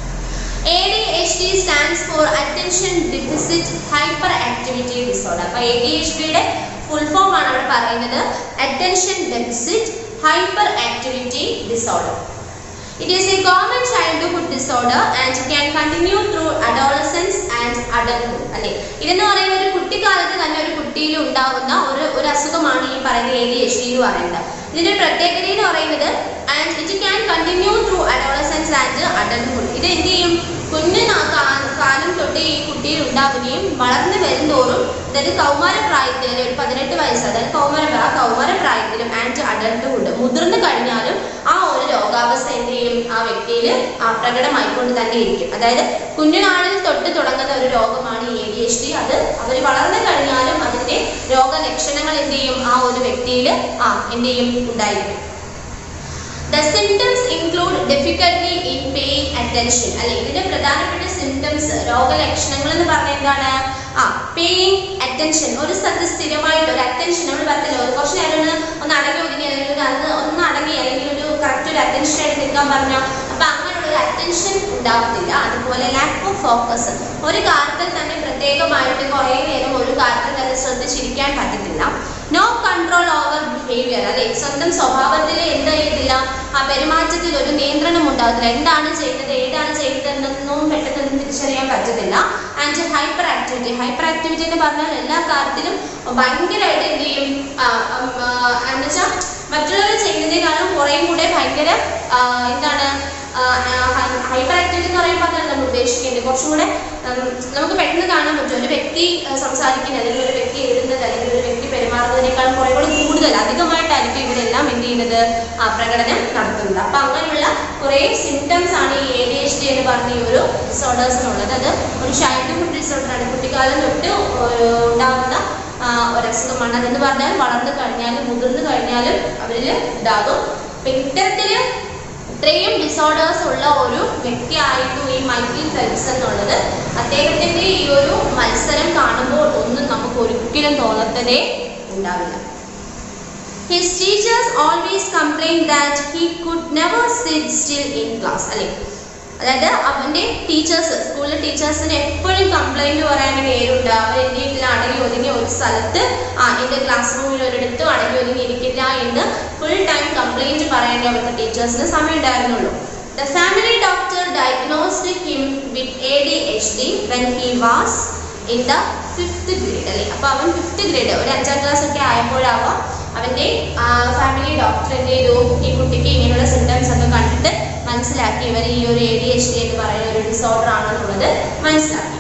ADHD stands for Attention Deficit Hyperactivity Disorder. അപ്പോൾ ADHD യുടെ ഫുൾ ഫോം ആണ് അവിടെ പറയുന്നത് Attention Deficit Hyperactivity Disorder. It is a common childhood disorder and can continue through adolescence and adulthood. അല്ലെ ഇതെന്ന് പറയുന്ന ഒരു കുട്ടിക്കാലത്ത് തന്നെ ഒരു കുട്ടിയിൽ ഉണ്ടാവുന്ന ഒരു ഒരു അസുഖമാണ് ഈ പറയുന്ന എ ഡി എച്ച് ഡി എന്ന് പറയുന്നത് ഇതിന്റെ ഒരു പ്രത്യേകത എന്ന് പറയുന്നത് and it can continue through adolescence and adulthood ഇത് എന്ത് ചെയ്യും കുഞ്ഞു നാ- കാ- കാലം തൊട്ടേ ഈ കുട്ടിയിൽ ഉണ്ടാവുകയും വളർന്നു വരുന്തോറും അതായത് കൗമാര പ്രായത്തിൽ അല്ലെ ഒരു പതിനെട്ട് വയസ്സ് അതായത് കൗമാര ആ കൗമാര പ്രായത്തിലും ആൻഡ് അഡൽട്ട്ഹുഡ് മുതിർന്നു കഴിഞ്ഞാലും ആ ഒരു രോഗാവസ്ഥ എന്ത് ചെയ്യും ആ വ്യക്തിയിൽ ആ പ്രകടമായിക്കൊണ്ട് തന്നെ ഇരിക്കും അതായത് കുഞ്ഞുനാളിൽ തൊട്ട് തുടങ്ങുന്ന ഒരു രോഗമാണ് എ ഡി എച്ച് ഡി അത് അവർ വളർന്നു കഴിഞ്ഞാലും അതിന്റെ രോഗലക്ഷണങ്ങൾ എന്ത് ചെയ്യും ആ ഒരു വ്യക്തിയിൽ ആ എന്ത് ചെയ്യും ഉണ്ടായിരിക്കും The symptoms include difficulty in paying attention. അല്ലെ ഇതിന്റെ പ്രധാനപ്പെട്ട സിംറ്റംസ് രോഗലക്ഷണങ്ങൾ എന്ന് പറഞ്ഞാൽ എന്താണ് ആ പേയിങ് അറ്റൻഷൻ ഒരു സ്ഥലത്ത് സ്ഥിരമായിട്ട് ഒരു അറ്റൻഷൻ നമ്മൾ പറഞ്ഞല്ലോ ഒരു കുറച്ച് നേരം ഒന്ന് ഒന്ന് അടങ്ങി ഒതുങ്ങി അല്ലെങ്കിൽ ഒരു അത് ഒന്ന് അടങ്ങി അല്ലെങ്കിൽ ഒരു കറക്റ്റ് ഒരു അറ്റൻഷൻ ആയിട്ട് നിൽക്കാൻ പറഞ്ഞാൽ അപ്പൊ അങ്ങനെയുള്ള ഒരു അറ്റൻഷൻ ഉണ്ടാവുന്നില്ല അതുപോലെ ലാക്ക് ഓഫ് ഫോക്കസ് ഒരു കാര്യത്തിൽ തന്നെ പ്രത്യേകമായിട്ട് കുറേ നേരം ഒരു കാര്യത്തിൽ തന്നെ ശ്രദ്ധിച്ചിരിക്കാൻ പറ്റത്തില്ല നോ ബിഹേവിയർ അല്ലെ സ്വന്തം സ്വഭാവത്തിൽ എന്ത് ചെയ്തില്ല ആ പെരുമാറ്റത്തിൽ ഒരു നിയന്ത്രണം ഉണ്ടാകത്തില്ല എന്താണ് ചെയ്യുന്നത് ഏതാണ് ചെയ്യുന്നതെന്നൊന്നും പെട്ടെന്ന് തിരിച്ചറിയാൻ പറ്റത്തില്ല and hyperactivity hyperactivity എന്ന് പറഞ്ഞാൽ എല്ലാ കാര്യത്തിലും ഭയങ്കരമായിട്ട് എന്ത് ചെയ്യും ആ, ഉം, ആ, എന്ന് വെച്ചാൽ മറ്റുള്ളവർ ചെയ്യുന്നതിനേക്കാളും കുറേ കൂടെ ഭയങ്കര ആ, എന്താണ് ഹൈപ്പർ ആക്ടിവിറ്റി എന്ന് പറയുമ്പോൾ അതാണ് നമ്മൾ ഉദ്ദേശിക്കുന്നത് കുറച്ചും കൂടെ ഉം, നമുക്ക് പെട്ടെന്ന് കാണാൻ പറ്റും ഒരു വ്യക്തി ആ, സംസാരിക്കുന്നത് അല്ലെങ്കിൽ ഒരു വ്യക്തി എഴുതുന്നത് അല്ലെങ്കിൽ ഒരു വ്യക്തി പെരുമാറുന്നതിനേക്കാൾ കുറേ കൂടെ കൂടുതൽ അധികമായിട്ടായിരിക്കും ഇവരെല്ലാം എന്ത് ചെയ്യുന്നത് ആ പ്രകടനം നടത്തുന്നത് അപ്പൊ അങ്ങനെയുള്ള കുറേ സിംറ്റംസ് ആണ് ഈ എ ഡി എച്ച് ഡി എന്ന് പറഞ്ഞ ഈ ഒരു ഡിസോർഡേഴ്സിനുള്ളത് അത് ഒരു ചൈൽഡ്ഹുഡ് ഡിസോർഡർ ആണ് കുട്ടിക്കാലം തൊട്ട് ഒരു ഉണ്ടാകുന്ന ആ, ഒരു അസുഖമാണ് അതെന്ന് പറഞ്ഞാൽ വളർന്നു കഴിഞ്ഞാലും മുതിർന്നു കഴിഞ്ഞാലും അവരിൽ ഉണ്ടാകും അപ്പൊ ഇത്തരത്തില് ഇത്രയും ഡിസോർഡേഴ്സ് ഉള്ള ഒരു വ്യക്തിയായിരുന്നു ഈ മൈക്കിൾ ഫെൽപ്സ് എന്നുള്ളത് അദ്ദേഹത്തിന്റെ ഈ ഒരു മത്സരം കാണുമ്പോൾ ഒന്നും നമുക്ക് ഒരിക്കലും തോന്നത്തതേ ഉണ്ടാവില്ല His teachers always complained that he could never sit still in class അല്ലെ അതായത് അവന്റെ ടീച്ചേഴ്സ് സ്കൂളിലെ ടീച്ചേഴ്സിന് എപ്പോഴും കംപ്ലൈന്റ് പറയാൻ നേരുണ്ട് അവർ എന്ത് ചെയ്തില്ല അടങ്ങി ഒതുങ്ങി ഒരു സ്ഥലത്ത് ആ എന്റെ ക്ലാസ് റൂമിൽ ഒരിടത്തും അടങ്ങി ഒതുങ്ങി ഇരിക്കില്ല എന്ന് ഫുൾ ടൈം കംപ്ലൈന്റ് പറയാനേ അവരുടെ ടീച്ചേഴ്സിന് സമയം ഉണ്ടായിരുന്നുള്ളൂ The family doctor diagnosed him with ADHD when he was in the fifth grade അല്ലേ അപ്പൊ അവൻ ഫിഫ്ത്ത് ഗ്രേഡ് ഒരു അഞ്ചാം ക്ലാസ് ഒക്കെ ആയപ്പോഴാവാം അവന്റെ ഫാമിലി ഡോക്ടർ എന്ത് ചെയ്തു ഈ കുട്ടിക്ക് ഇങ്ങനെയുള്ള സിംറ്റംസ് ഒക്കെ കണ്ടിട്ട് മനസ്സിലാക്കി ഇവർ ഈ ഒരു എ ഡി എച്ച് ഡി എന്ന് പറയുന്ന ഒരു ഡിസോർഡർ ആണെന്നുള്ളത് മനസ്സിലാക്കി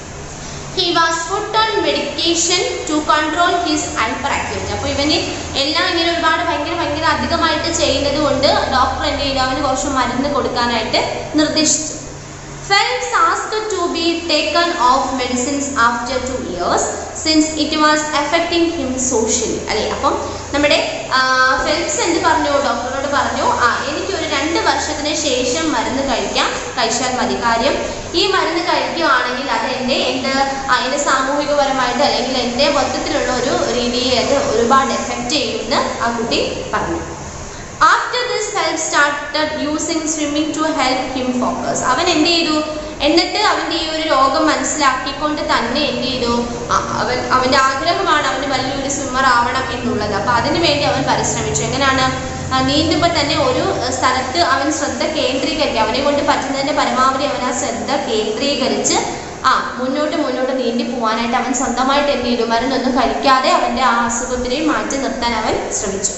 he was put on medication to control his hyperactivity അപ്പോൾ ഇവന് എല്ലാം ഇങ്ങനെ ഒരുപാട് ഭയങ്കര ഭയങ്കര അധികമായിട്ട് ചെയ്യുന്നത് കൊണ്ട് ഡോക്ടർ എന്ത് ചെയ്തു അവന് കുറച്ച് മരുന്ന് കൊടുക്കാനായിട്ട് നിർദ്ദേശിച്ചു Phelps asked to be taken off medicines after two years since it was affecting him socially അല്ലെ അപ്പം നമ്മുടെ ഫെൽപ്സ് എന്ത് പറഞ്ഞു ഡോക്ടറിനോട് പറഞ്ഞു ആ എനിക്ക് ഒരു രണ്ട് വർഷത്തിന് ശേഷം മരുന്ന് കഴിക്കാം കഴിച്ചാൽ മതി കാര്യം ഈ മരുന്ന് കഴിക്കുകയാണെങ്കിൽ അത് എൻ്റെ എൻ്റെ ആ, എൻ്റെ സാമൂഹികപരമായിട്ട് അല്ലെങ്കിൽ എൻ്റെ മൊത്തത്തിലുള്ള ഒരു രീതിയെ അത് ഒരുപാട് എഫക്റ്റ് ചെയ്യുമെന്ന് ആ കുട്ടി പറഞ്ഞു after this help started using swimming to help him focus അവൻ എന്ത് ചെയ്തു എന്നിട്ട് അവൻ്റെ ഈ ഒരു രോഗം മനസ്സിലാക്കിക്കൊണ്ട് തന്നെ എന്ത് ചെയ്തു ആ, അവൻ അവൻ്റെ ആഗ്രഹമാണ് അവന് വലിയൊരു സ്വിമ്മർ ആവണം എന്നുള്ളത് അപ്പോൾ അതിനു വേണ്ടി അവൻ പരിശ്രമിച്ചു എങ്ങനെയാണ് ആ, നീന്തുമ്പോൾ തന്നെ ഒരു അഹ്, സ്ഥലത്ത് അവൻ ശ്രദ്ധ കേന്ദ്രീകരിക്കുക അവനെ കൊണ്ട് പറ്റുന്നതിൻ്റെ പരമാവധി അവൻ ആ ശ്രദ്ധ കേന്ദ്രീകരിച്ച് ആ മുന്നോട്ട് മുന്നോട്ട് നീന്തി പോകാനായിട്ട് അവൻ സ്വന്തമായിട്ട് എന്ത് ചെയ്തു മരുന്നൊന്നും കഴിക്കാതെ അവൻ്റെ ആ അസുഖത്തിനെ മാറ്റി നിർത്താൻ അവൻ ശ്രമിച്ചു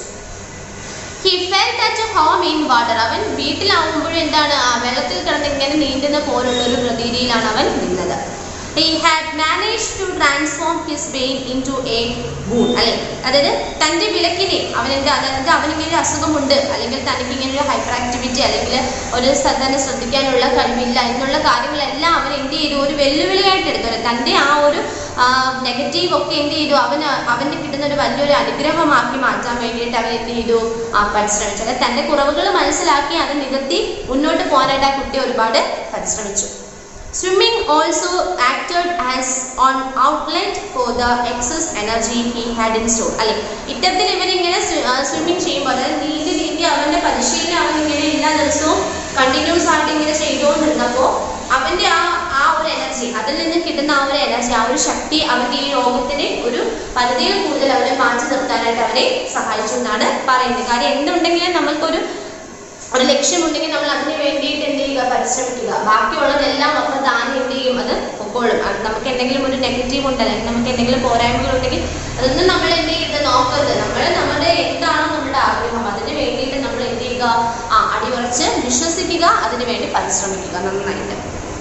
he felt at home in water അവൻ വീട്ടിലാവുമ്പോഴും എന്താണ് ആ വെള്ളത്തിൽ കിടന്ന് ഇങ്ങനെ നീന്തുന്ന പോലുള്ള ഒരു പ്രതീതിയിലാണ് അവൻ നിന്നത് he had manage to transform his pain into a boon അല്ലെ അതായത് തൻ്റെ വിലക്കിനെ അവനെന്താ അതായത് അവനിങ്ങനെ ഒരു അസുഖമുണ്ട് അല്ലെങ്കിൽ തനിക്ക് ഇങ്ങനെ ഒരു ഹൈപ്പർ ആക്ടിവിറ്റി അല്ലെങ്കിൽ ഒരു സ്ഥ- തന്നെ ശ്രദ്ധിക്കാനുള്ള കഴിവില്ല എന്നുള്ള കാര്യങ്ങളെല്ലാം അവൻ എന്ത് ചെയ്തു ഒരു വെല്ലുവിളിയായിട്ട് എടുത്തു അല്ലെ തൻ്റെ ആ ഒരു നെഗറ്റീവ് ഒക്കെ എന്ത് ചെയ്തു അവന് അവന് കിട്ടുന്ന ഒരു വലിയൊരു അനുഗ്രഹമാക്കി മാറ്റാൻ വേണ്ടിയിട്ട് അവൻ എന്ത് ചെയ്തു ആ പരിശ്രമിച്ചു അല്ലെ തൻ്റെ കുറവുകൾ മനസ്സിലാക്കി അത് നികത്തി മുന്നോട്ട് പോകാനായിട്ട് ആ കുട്ടി ഒരുപാട് പരിശ്രമിച്ചു swimming also acted as an outlet for the excess energy he had in store അല്ലെ ഇത്തരത്തിൽ ഇവനിങ്ങനെ സ്വിമ്മിങ് ചെയ്യുമ്പോൾ അതായത് നീന്തി നീന്തി അവന്റെ പരിശീലനം അവൻ ഇങ്ങനെ എല്ലാ ദിവസവും കണ്ടിന്യൂസ് ആയിട്ട് ഇങ്ങനെ ചെയ്തുകൊണ്ടിരുന്നപ്പോൾ അവന്റെ ആ ആ ഒരു എനർജി അതിൽ നിന്ന് കിട്ടുന്ന ആ ഒരു എനർജി ആ ഒരു ശക്തി അവന്റെ ഈ രോഗത്തിന് ഒരു പരിധിയിൽ കൂടുതൽ അവനെ മാറ്റി നിർത്താനായിട്ട് അവരെ സഹായിച്ചു എന്നാണ് പറയുന്നത് കാര്യം എന്തുണ്ടെങ്കിലും നമ്മൾക്കൊരു ഒരു ലക്ഷ്യമുണ്ടെങ്കിൽ നമ്മൾ അതിന് വേണ്ടിയിട്ട് എന്ത് ചെയ്യുക പരിശ്രമിക്കുക ബാക്കിയുള്ളതെല്ലാം നമ്മൾ താനെ എന്ത് ചെയ്യും അത് പൊക്കോളും അത് നമുക്ക് എന്തെങ്കിലും ഒരു നെഗറ്റീവ് ഉണ്ട് അല്ലെങ്കിൽ നമുക്ക് എന്തെങ്കിലും പോരായ്മകൾ ഉണ്ടെങ്കിൽ അതൊന്നും നമ്മൾ എന്ത് ചെയ്യരുത് നോക്കരുത് നമ്മൾ നമ്മുടെ എന്താണോ നമ്മുടെ ആഗ്രഹം അതിന് വേണ്ടിയിട്ട് നമ്മൾ എന്ത് ചെയ്യുക ആ അടിയുറച്ച് വിശ്വസിക്കുക അതിന് വേണ്ടി പരിശ്രമിക്കുക നന്നായിട്ട്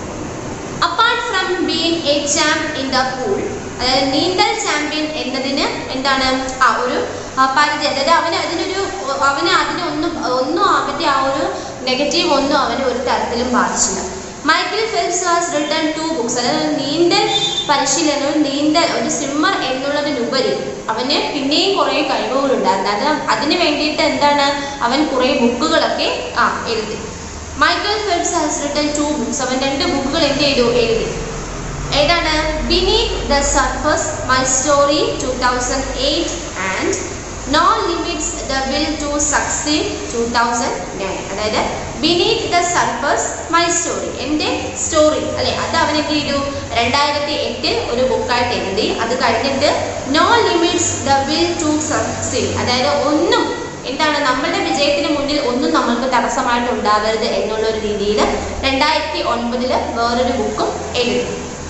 apart from being a champ in the pool അതായത് നീന്തൽ ചാമ്പ്യൻ എന്നതിന് എന്താണ് ആ ഒരു ആ, പരിധി അതായത് അവന് അതിനൊരു അവന് അതിനൊന്നും ഒന്നും അവൻ്റെ ആ ഒരു നെഗറ്റീവ് ഒന്നും അവന് ഒരു തരത്തിലും ബാധിച്ചില്ല Michael Phelps was return to books അതായത് നീന്തൽ പരിശീലനവും നീന്തൽ ഒരു സ്വിമ്മർ എന്നുള്ളതിനുപരി അവന് പിന്നെയും കുറേ കഴിവുകളുണ്ടായിരുന്നു അത് അതിന് വേണ്ടിയിട്ട് എന്താണ് അവൻ കുറേ ബുക്കുകളൊക്കെ ആ എഴുതി Michael Phelps has written two books അവൻ രണ്ട് ബുക്കുകൾ എന്ത് ചെയ്തു എഴുതി ഏതാണ് beneath the surface my story two thousand eight and no limits the will to succeed two thousand nine അതായത് beneath the surface my story എൻ്റെ സ്റ്റോറി അല്ലെ അത് അവൻ എന്ത് ചെയ്തു രണ്ടായിരത്തി എട്ടിൽ ഒരു ബുക്കായിട്ട് എഴുതി അത് കഴിഞ്ഞിട്ട് no limits the will to succeed അതായത് ഒന്നും എന്താണ് നമ്മളുടെ വിജയത്തിന് മുന്നിൽ ഒന്നും നമ്മൾക്ക് തടസ്സമായിട്ട് ഉണ്ടാകരുത് എന്നുള്ള ഒരു രീതിയിൽ രണ്ടായിരത്തി ഒൻപതിൽ വേറൊരു ബുക്കും എഴുതി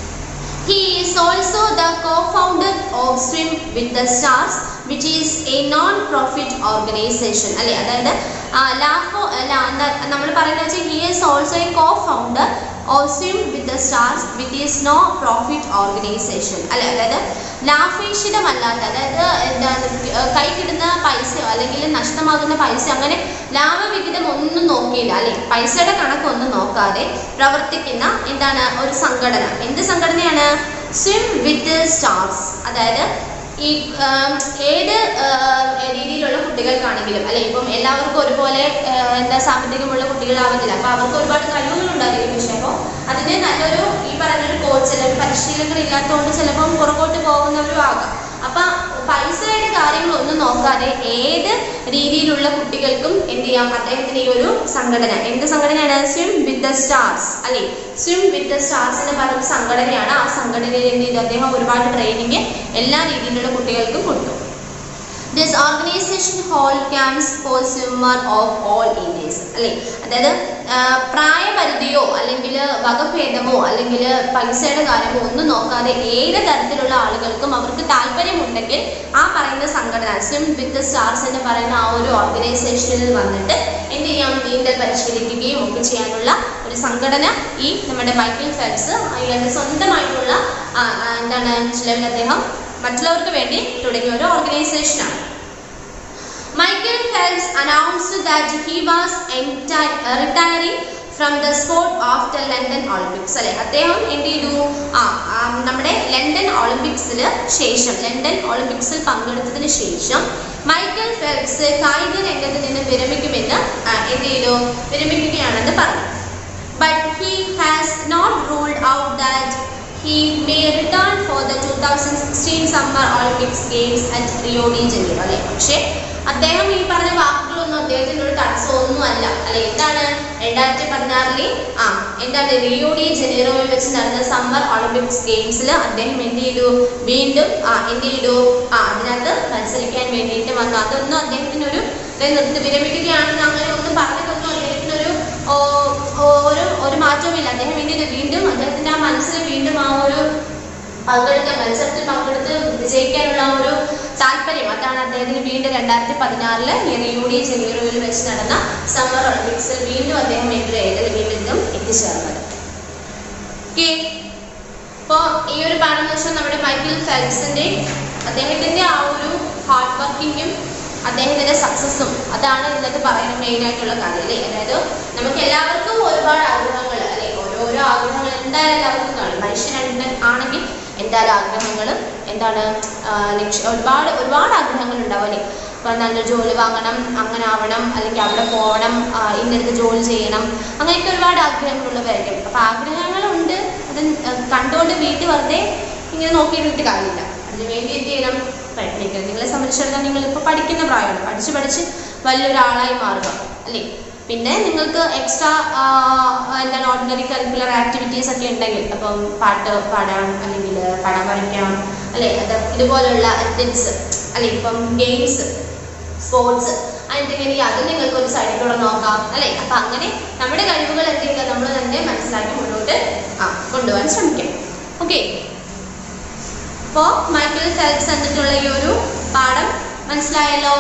He is also the co-founder of Swim with the Stars, which is a non-profit organization. അല്ലെ അതായത് ലാഫോ അല്ല നമ്മൾ പറയുന്നത് വെച്ചാൽ he is also a co founder of Swim with the Stars with is no profit organisation അല്ലെ അതായത് ലാഭേക്ഷിതമല്ലാത്ത അതായത് എന്താണ് കൈ കിട്ടുന്ന പൈസയോ അല്ലെങ്കിൽ നഷ്ടമാകുന്ന പൈസ അങ്ങനെ ലാഭവിഹിതം ഒന്നും നോക്കിയില്ല അല്ലെ പൈസയുടെ കണക്കൊന്നും നോക്കാതെ പ്രവർത്തിക്കുന്ന എന്താണ് ഒരു സംഘടന എന്ത് സംഘടനയാണ് സ്വിം വിത്ത് സ്റ്റാർസ് അതായത് ഈ ആം, ഏത് ആ, രീതിയിലുള്ള കുട്ടികൾക്കാണെങ്കിലും അല്ലെ ഇപ്പം എല്ലാവർക്കും ഒരുപോലെ ആ, എന്താ സാമ്പത്തികമുള്ള കുട്ടികളാവുന്നില്ല അപ്പൊ അവർക്ക് ഒരുപാട് കഴിവുകൾ ഉണ്ടായിരിക്കും പക്ഷെ അപ്പോൾ അതിന് നല്ലൊരു ഈ പറഞ്ഞൊരു കോച്ച് അല്ലെങ്കിൽ പരിശീലകർ ഇല്ലാത്തതുകൊണ്ട് ചിലപ്പം പുറകോട്ട് പോകുന്നവരും ആകാം അപ്പൊ പൈസയുടെ കാര്യങ്ങളൊന്നും നോക്കാതെ ഏത് രീതിയിലുള്ള കുട്ടികൾക്കും എന്ത് ചെയ്യാം അദ്ദേഹത്തിന് ഈ ഒരു സംഘടന എന്ത് സംഘടനയാണ് സ്വിം വിത്ത് ദ സ്റ്റാർസ് അല്ലെ സ്വിം വിത്ത് ദ സ്റ്റാർസ് എന്ന് പറയുന്ന സംഘടനയാണ് ആ സംഘടനയിൽ എന്ത് ചെയ്തു അദ്ദേഹം ഒരുപാട് ട്രെയിനിങ് എല്ലാ രീതിയിലുള്ള കുട്ടികൾക്കും കൊടുത്തു this organisation hold camps for swimmer of all ages അല്ലേ അതായത് ആ, പ്രായപരിധിയോ അല്ലെങ്കിൽ വകഭേദമോ അല്ലെങ്കിൽ പൈസയുടെ കാര്യമോ ഒന്നും നോക്കാതെ ഏത് തരത്തിലുള്ള ആളുകൾക്കും അവർക്ക് താല്പര്യമുണ്ടെങ്കിൽ ആ പറയുന്ന സംഘടന സ്വിം വിത്ത് സ്റ്റാർസ് എന്ന് പറയുന്ന ആ ഒരു ഓർഗനൈസേഷനിൽ വന്നിട്ട് എന്ത് ചെയ്യാം നീന്തൽ പരിശീലിക്കുകയും ഒക്കെ ചെയ്യാനുള്ള ഒരു സംഘടന ഈ നമ്മുടെ മൈക്കിൾ ഫെൽസ് അയാളുടെ സ്വന്തമായിട്ടുള്ള ആ, ആ, എന്താണ് ചിലവിൽ അദ്ദേഹം മറ്റുള്ളവർക്ക് വേണ്ടി തുടങ്ങിയ ഒരു ഓർഗനൈസേഷനാണ് Michael Phelps announced that he was enti- uh, retiring from the sport after London Olympics അല്ലെ അദ്ദേഹം എന്ത് ചെയ്തു ആ ആ, നമ്മുടെ ലണ്ടൻ ഒളിമ്പിക്സിൽ ശേഷം ലണ്ടൻ ഒളിമ്പിക്സിൽ പങ്കെടുത്തതിന് ശേഷം മൈക്കൽ ഫെൽപ്സ് കായിക രംഗത്ത് നിന്ന് വിരമിക്കുമെന്ന് ആ, എന്ത് ചെയ്തു വിരമിക്കുകയാണെന്ന് പറഞ്ഞു but he has not ruled out that he may return for the 2016 Summer Olympics Games at Rio de Janeiro അല്ലെ പക്ഷേ അദ്ദേഹം ഈ പറഞ്ഞ വാക്കുകളൊന്നും അദ്ദേഹത്തിന് ഒരു തടസ്സമൊന്നും അല്ല അല്ലെ എന്താണ് രണ്ടായിരത്തി പതിനാറിലെ ആ എന്താണ് റിയോ ഡി ജനീറോയിൽ വെച്ച് നടന്ന സമ്മർ ഒളിമ്പിക്സ് ഗെയിംസിൽ അദ്ദേഹം എന്ത് ചെയ്തു വീണ്ടും ആ എന്ത് ചെയ്തു ആ അതിനകത്ത് മത്സരിക്കാൻ വേണ്ടിയിട്ട് വന്നു അതൊന്നും അദ്ദേഹത്തിന് ഒരു നിർത്തി വിരമിക്കുകയാണെന്ന് അങ്ങനെ ഒന്നും പറഞ്ഞതൊന്നും അദ്ദേഹത്തിനൊരു ഓ, ഓ, ഒരു ഒരു മാറ്റവുമില്ല അദ്ദേഹം എന്ത് ചെയ്തു വീണ്ടും അദ്ദേഹത്തിന്റെ ആ മനസ്സിൽ വീണ്ടും ആ ഒരു പങ്കെടുത്ത മത്സരത്തിൽ പങ്കെടുത്ത് വിജയിക്കാനുള്ള ആ ഒരു താല്പര്യം അതാണ് അദ്ദേഹത്തിന് വീണ്ടും രണ്ടായിരത്തി പതിനാറില് ഈ റിയോ ഡി ജനീറോയിൽ വെച്ച് നടന്ന സമ്മർ ഒളിമ്പിക്സിൽ വീണ്ടും അദ്ദേഹം എൻട്രി ചെയ്ത് വീണ്ടും എത്തിച്ചേർന്നത് ഓക്കെ അപ്പോൾ ഈ ഒരു പാഠം എന്ന് വെച്ചാൽ നമ്മുടെ മൈക്കിൾ ഫെൽപ്സിന്റെ അദ്ദേഹത്തിന്റെ ആ ഒരു ഹാർഡ് വർക്കിങ്ങും അദ്ദേഹത്തിന്റെ സക്സസ്സും അതാണ് ഇന്നത്തെ പറയുന്ന മെയിൻ ആയിട്ടുള്ള കാര്യം അല്ലേ അതായത് നമുക്ക് എല്ലാവർക്കും ഒരുപാട് ആഗ്രഹങ്ങൾ അല്ലെ ഓരോരോ ആഗ്രഹങ്ങൾ എന്തായാലും എല്ലാവർക്കും കാണും മനുഷ്യനുണ്ട് ആണെങ്കിൽ എന്തായാലും ആഗ്രഹങ്ങളും എന്താണ് ആ, ലക്ഷ്യ ഒരുപാട് ഒരുപാട് ആഗ്രഹങ്ങൾ ഉണ്ടാവും അല്ലേ ഇപ്പം നല്ലൊരു ജോലി വാങ്ങണം അങ്ങനെ ആവണം അല്ലെങ്കിൽ അവിടെ പോകണം ആ, ഇന്നടുത്ത് ജോലി ചെയ്യണം അങ്ങനെയൊക്കെ ഒരുപാട് ആഗ്രഹങ്ങളുള്ളവരായിരിക്കും അപ്പം ആഗ്രഹങ്ങളുണ്ട് അത് കണ്ടുകൊണ്ട് വീട്ടിൽ വെറുതെ ഇങ്ങനെ നോക്കിയിരുന്നിട്ട് കാര്യമില്ല അതിന് വേണ്ടി എന്ത് ചെയ്യണം പ്രയത്നിക്കണം നിങ്ങളെ സംബന്ധിച്ചിടത്തോളം നിങ്ങൾ ഇപ്പോൾ പഠിക്കുന്ന പ്രായമാണ് പഠിച്ച് പഠിച്ച് വലിയൊരാളായി മാറുക അല്ലേ പിന്നെ നിങ്ങൾക്ക് എക്സ്ട്രാ എന്താണ് ഓർഡിനറി കരിക്കുലർ ആക്ടിവിറ്റീസ് ഒക്കെ ഉണ്ടെങ്കിൽ അപ്പം പാട്ട് പാടാം അല്ലെങ്കിൽ പടം വരയ്ക്കാം അല്ലെ അത് ഇതുപോലുള്ള അത്ലറ്റ്സ് അല്ലെ ഇപ്പം ഗെയിംസ് സ്പോർട്സ് അതിൻ്റെങ്കിൽ അത് നിങ്ങൾക്ക് ഒരു സൈഡിലൂടെ നോക്കാം അല്ലെ അപ്പം അങ്ങനെ നമ്മുടെ കഴിവുകൾ എന്ത് ചെയ്യുക നമ്മൾ തന്നെ മനസ്സിലാക്കി മുന്നോട്ട് ആ കൊണ്ടുപോകാൻ ശ്രമിക്കാം ഓക്കെ അപ്പോൾ മൈക്കിൾ ഫെൽപ്സ് എന്നിട്ടുള്ള ഈ ഒരു പാഠം മനസ്സിലായല്ലോ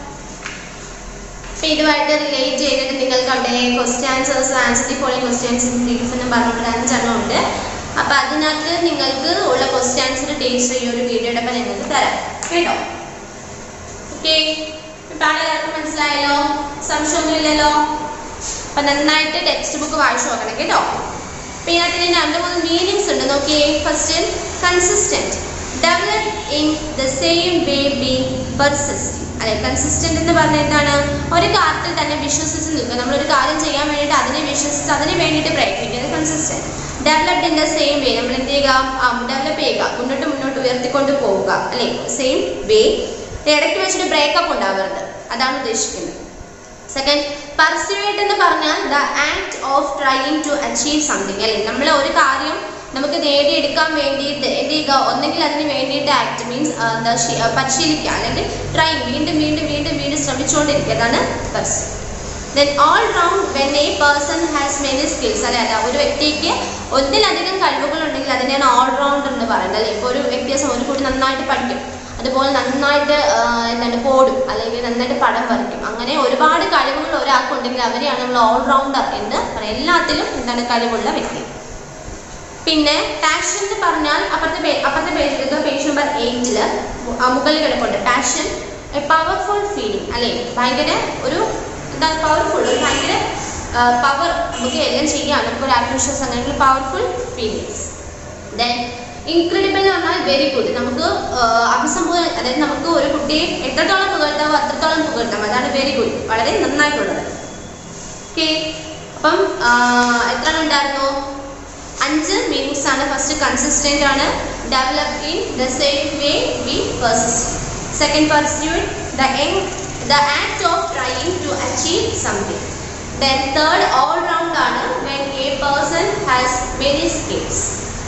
അപ്പൊ ഇതുമായിട്ട് റിലേറ്റ് ചെയ്തിട്ട് നിങ്ങൾക്ക് അവിടെ question answers answer the following questions in brief എന്ന് പറഞ്ഞിട്ട് അഞ്ചെണ്ണം ഉണ്ട് അപ്പൊ അതിനകത്ത് നിങ്ങൾക്ക് ഉള്ള ക്വസ്റ്റ്യൻ ആൻസർ ടേസ്റ്റ് ഈ ഒരു വീഡിയോയുടെ ഒപ്പം നിങ്ങൾക്ക് തരാം കേട്ടോ ഓക്കെ പാഠം എല്ലാവർക്കും മനസ്സിലായല്ലോ സംശയമൊന്നുമില്ലല്ലോ അപ്പൊ നന്നായിട്ട് ടെക്സ്റ്റ് ബുക്ക് വായിച്ചു നോക്കണം കേട്ടോ അപ്പൊ ഇതിനകത്ത് ഇനി രണ്ട് മൂന്ന് മീനിങ്സ് ഉണ്ട് നോക്കിയേ first consistent develop in the same way be persist അല്ലെ കൺസിസ്റ്റന്റ് എന്ന് പറഞ്ഞാൽ എന്താണ് ഒരു കാര്യത്തിൽ തന്നെ വിശ്വസിച്ച് നിൽക്കുക നമ്മളൊരു കാര്യം ചെയ്യാൻ വേണ്ടിയിട്ട് അതിനെ വിശ്വസിച്ച് അതിന് വേണ്ടിയിട്ട് പ്രയത്നിക്കുന്നത് consistent developed in the same way നമ്മൾ എന്ത് ചെയ്യുക ഡെവലപ്പ് ചെയ്യുക മുന്നോട്ട് മുന്നോട്ട് ഉയർത്തിക്കൊണ്ട് പോവുക അല്ലെ സെയിം വേ ഇടയ്ക്ക് വെച്ചിട്ട് ബ്രേക്കപ്പ് ഉണ്ടാവരുത് അതാണ് ഉദ്ദേശിക്കുന്നത് സെക്കൻഡ് പർസ്യൂട്ട് എന്ന് പറഞ്ഞാൽ the act of trying to achieve something അല്ലേ നമ്മൾ ഒരു കാര്യം നമുക്ക് നേടിയെടുക്കാൻ വേണ്ടിയിട്ട് എന്ത് ചെയ്യുക ഒന്നെങ്കിൽ അതിന് വേണ്ടിയിട്ട് ആക്ട് മീൻസ് എന്താ ശി- ആ, പരിശീലിക്കുക അല്ലെങ്കിൽ ട്രൈ വീണ്ടും വീണ്ടും വീണ്ടും വീണ്ടും ശ്രമിച്ചുകൊണ്ടിരിക്കുക അതാണ് pursue then all round when a person has many skills അല്ലെ അല്ല ഒരു വ്യക്തിക്ക് ഒന്നിലധികം കഴിവുകൾ ഉണ്ടെങ്കിൽ അതിനെയാണ് ഓൾ റൗണ്ടർ എന്ന് പറയുന്നത് അല്ലെ ഇപ്പോൾ ഒരു വ്യത്യാസം ഒരു കുട്ടി നന്നായിട്ട് പഠിക്കും അതുപോലെ നന്നായിട്ട് ആ, എന്താണ് പോടും അല്ലെങ്കിൽ നന്നായിട്ട് പടം വരയ്ക്കും അങ്ങനെ ഒരുപാട് കഴിവുകൾ ഒരാൾക്കുണ്ടെങ്കിൽ അവരെയാണ് നമ്മൾ ഓൾ റൗണ്ടർ എന്ന് പറയാം എല്ലാത്തിലും എന്താണ് കഴിവുള്ള വ്യക്തി പിന്നെ പാഷൻ എന്ന് പറഞ്ഞാൽ അപ്പുറത്തെ പേ അപ്പുറത്തെ പേജ് പേജ് നമ്പർ എയ്റ്റില് മുകളിൽ കിടപ്പുണ്ട് പാഷൻ എ പവർഫുൾ ഫീലിംഗ് അല്ലേ ഭയങ്കര ഒരു എന്താ പവർഫുൾ ഒരു ഭയങ്കര പവർ നമുക്ക് എല്ലാം ചെയ്യാം നമുക്ക് ഒരു ആത്മവിശ്വാസം അങ്ങനെയുള്ള പവർഫുൾ ഫീലിങ്സ് ദെൻ ഇൻക്രെഡിബിൾ എന്ന് പറഞ്ഞാൽ വെരി ഗുഡ് നമുക്ക് ആ, അഭിസംബോധന അതായത് നമുക്ക് ഒരു കുട്ടിയെ എത്രത്തോളം പുകഴ്ത്താവോ അത്രത്തോളം പുകഴ്ത്താം അതാണ് വെരി ഗുഡ് വളരെ നന്നായിട്ടുള്ളത് ഓക്കെ അപ്പം ആ, എത്ര ഉണ്ടായിരുന്നു അഞ്ച് മീനിങ്സ് ആണ് ഫസ്റ്റ് കൺസിസ്റ്റന്റ് ആണ് develop in the same way we persist second pursuit the എങ് the act of trying to achieve something then third all round ആണ് when a person has many skills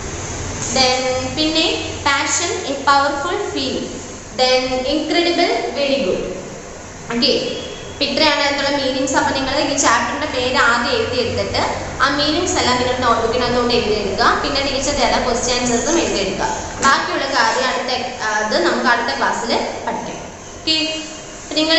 then പിന്നെ passion a powerful feeling then incredible very good okay അപ്പം ഇത്രയാണ് അതിനുള്ള മീനിങ്സ് അപ്പം നിങ്ങൾ ഈ ചാപ്റ്ററിന്റെ പേര് ആദ്യം എഴുതിയെടുത്തിട്ട് ആ മീനിങ്സ് എല്ലാം നിങ്ങൾ നോട്ട്ബുക്കിനകത്തോട്ട് എഴുതിയെടുക്കുക പിന്നെ ടീച്ചർ തരാം ക്വസ്റ്റ്യൻ ആൻസേഴ്സും എഴുതിയെടുക്കുക ബാക്കിയുള്ള കാര്യം അടുത്ത അത് നമുക്ക് അടുത്ത ക്ലാസ്സിൽ പഠിക്കാം ഓക്കെ നിങ്ങൾ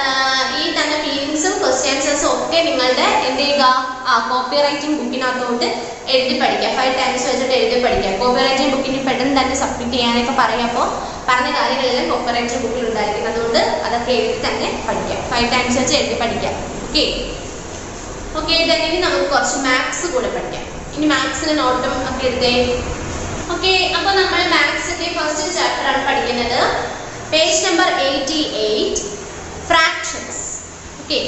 ഈ തന്നെ മീനിങ്സും ക്വസ്റ്റ്യൻ ആൻസേഴ്സും ഒക്കെ നിങ്ങളുടെ എന്ത് ചെയ്യുക ആ കോപ്പി റൈറ്റിംഗ് ബുക്കിനകത്തോട്ട് എഴുതി പഠിക്കുക ഫൈവ് ടൈംസ് വെച്ചിട്ട് എഴുതി പഠിക്കുക കോപ്പി റൈറ്റിംഗ് ബുക്കിന് പെട്ടെന്ന് തന്നെ സബ്മിറ്റ് ചെയ്യാനൊക്കെ പറയാം അപ്പോൾ പറഞ്ഞ കാര്യങ്ങളെല്ലാം കോപ്പി റൈറ്റിംഗ് ബുക്കിൽ ഉണ്ടായിരിക്കും അതുകൊണ്ട് അതൊക്കെ എഴുതി തന്നെ പഠിക്കാം ഫൈവ് ടൈംസ് വെച്ച് എഴുതി പഠിക്കാം ഓക്കെ ഓക്കെ ഇനി നമുക്ക് കുറച്ച് മാത്സ് കൂടെ പഠിക്കാം ഇനി മാത്സിന് നോട്ടും ഒക്കെ എഴുതേ ഓക്കെ അപ്പോൾ നമ്മൾ മാത്സിന്റെ ഫസ്റ്റ് ചാപ്റ്റർ ആണ് പഠിക്കുന്നത് page number eighty eight fractions okay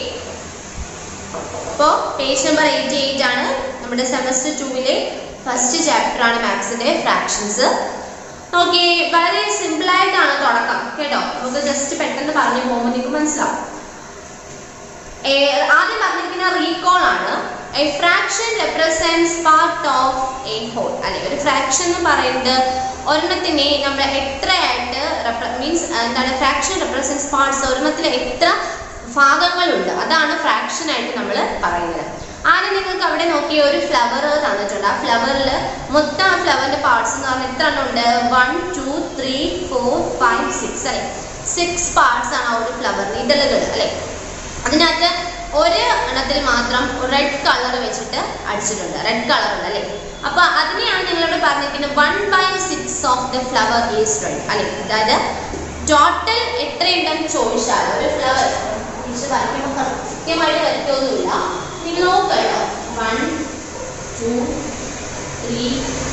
അപ്പോൾ പേജ് നമ്പർ എയ്റ്റി എയ്റ്റ് ആണ് നമ്മുടെ സെമസ്റ്റർ ടൂവിലെ ഫസ്റ്റ് ചാപ്റ്റർ ആണ് മാത്സിന്റെ ഫ്രാക്ഷൻസ് ഓക്കെ വളരെ സിമ്പിൾ ആയിട്ടാണ് തുടക്കം കേട്ടോ നമുക്ക് ജസ്റ്റ് പെട്ടെന്ന് പറഞ്ഞു പോകുമ്പോൾ നിങ്ങൾക്ക് മനസ്സിലാവും ഏ, ആദ്യം പറഞ്ഞിരിക്കുന്ന റീകോൾ ആണ് a fraction represents part of a whole അല്ലെ ഒരു ഫ്രാക്ഷൻ എന്ന് പറയുന്നത് ഒരെണ്ണത്തിനെ നമ്മൾ എത്രയായിട്ട് മീൻസ് എന്താണ് ഫ്രാക്ഷൻ റെപ്രസെന്റ്സ് പാർട്സ് ഒരെണ്ണത്തിൽ എത്ര ഭാഗങ്ങളുണ്ട് അതാണ് ഫ്രാക്ഷൻ ആയിട്ട് നമ്മൾ പറയുന്നത് ആദ്യം നിങ്ങൾക്ക് അവിടെ നോക്കിയ ഒരു ഫ്ലവർ തന്നിട്ടുണ്ട് ആ ഫ്ലവറിൽ മൊത്തം ആ ഫ്ലവറിന്റെ പാർട്സ് എന്ന് പറഞ്ഞാൽ എത്ര എണ്ണം ഉണ്ട് one two three four five six അല്ലെ സിക്സ് പാർട്സ് ആണ് ആ ഒരു ഫ്ലവറിന് ഇതളുകൾ അല്ലെ അതിനകത്ത് ഒരു എണ്ണത്തിൽ മാത്രം റെഡ് കളർ വെച്ചിട്ട് അടിച്ചിട്ടുണ്ട് റെഡ് കളർ ഉണ്ട് അല്ലേ അപ്പൊ അതിനെയാണ് നിങ്ങളോട് പറഞ്ഞിരിക്കുന്നത് one by six of the flower is red അല്ലെ അതായത് ടോട്ടൽ എത്രയുണ്ടെന്ന് ചോദിച്ചാൽ ഒരു ഫ്ലവർ വരയ്ക്കുമ്പോൾ കൃത്യമായിട്ട് വരയ്ക്കൊന്നുമില്ല നിങ്ങൾ നോക്കട്ടോ one two three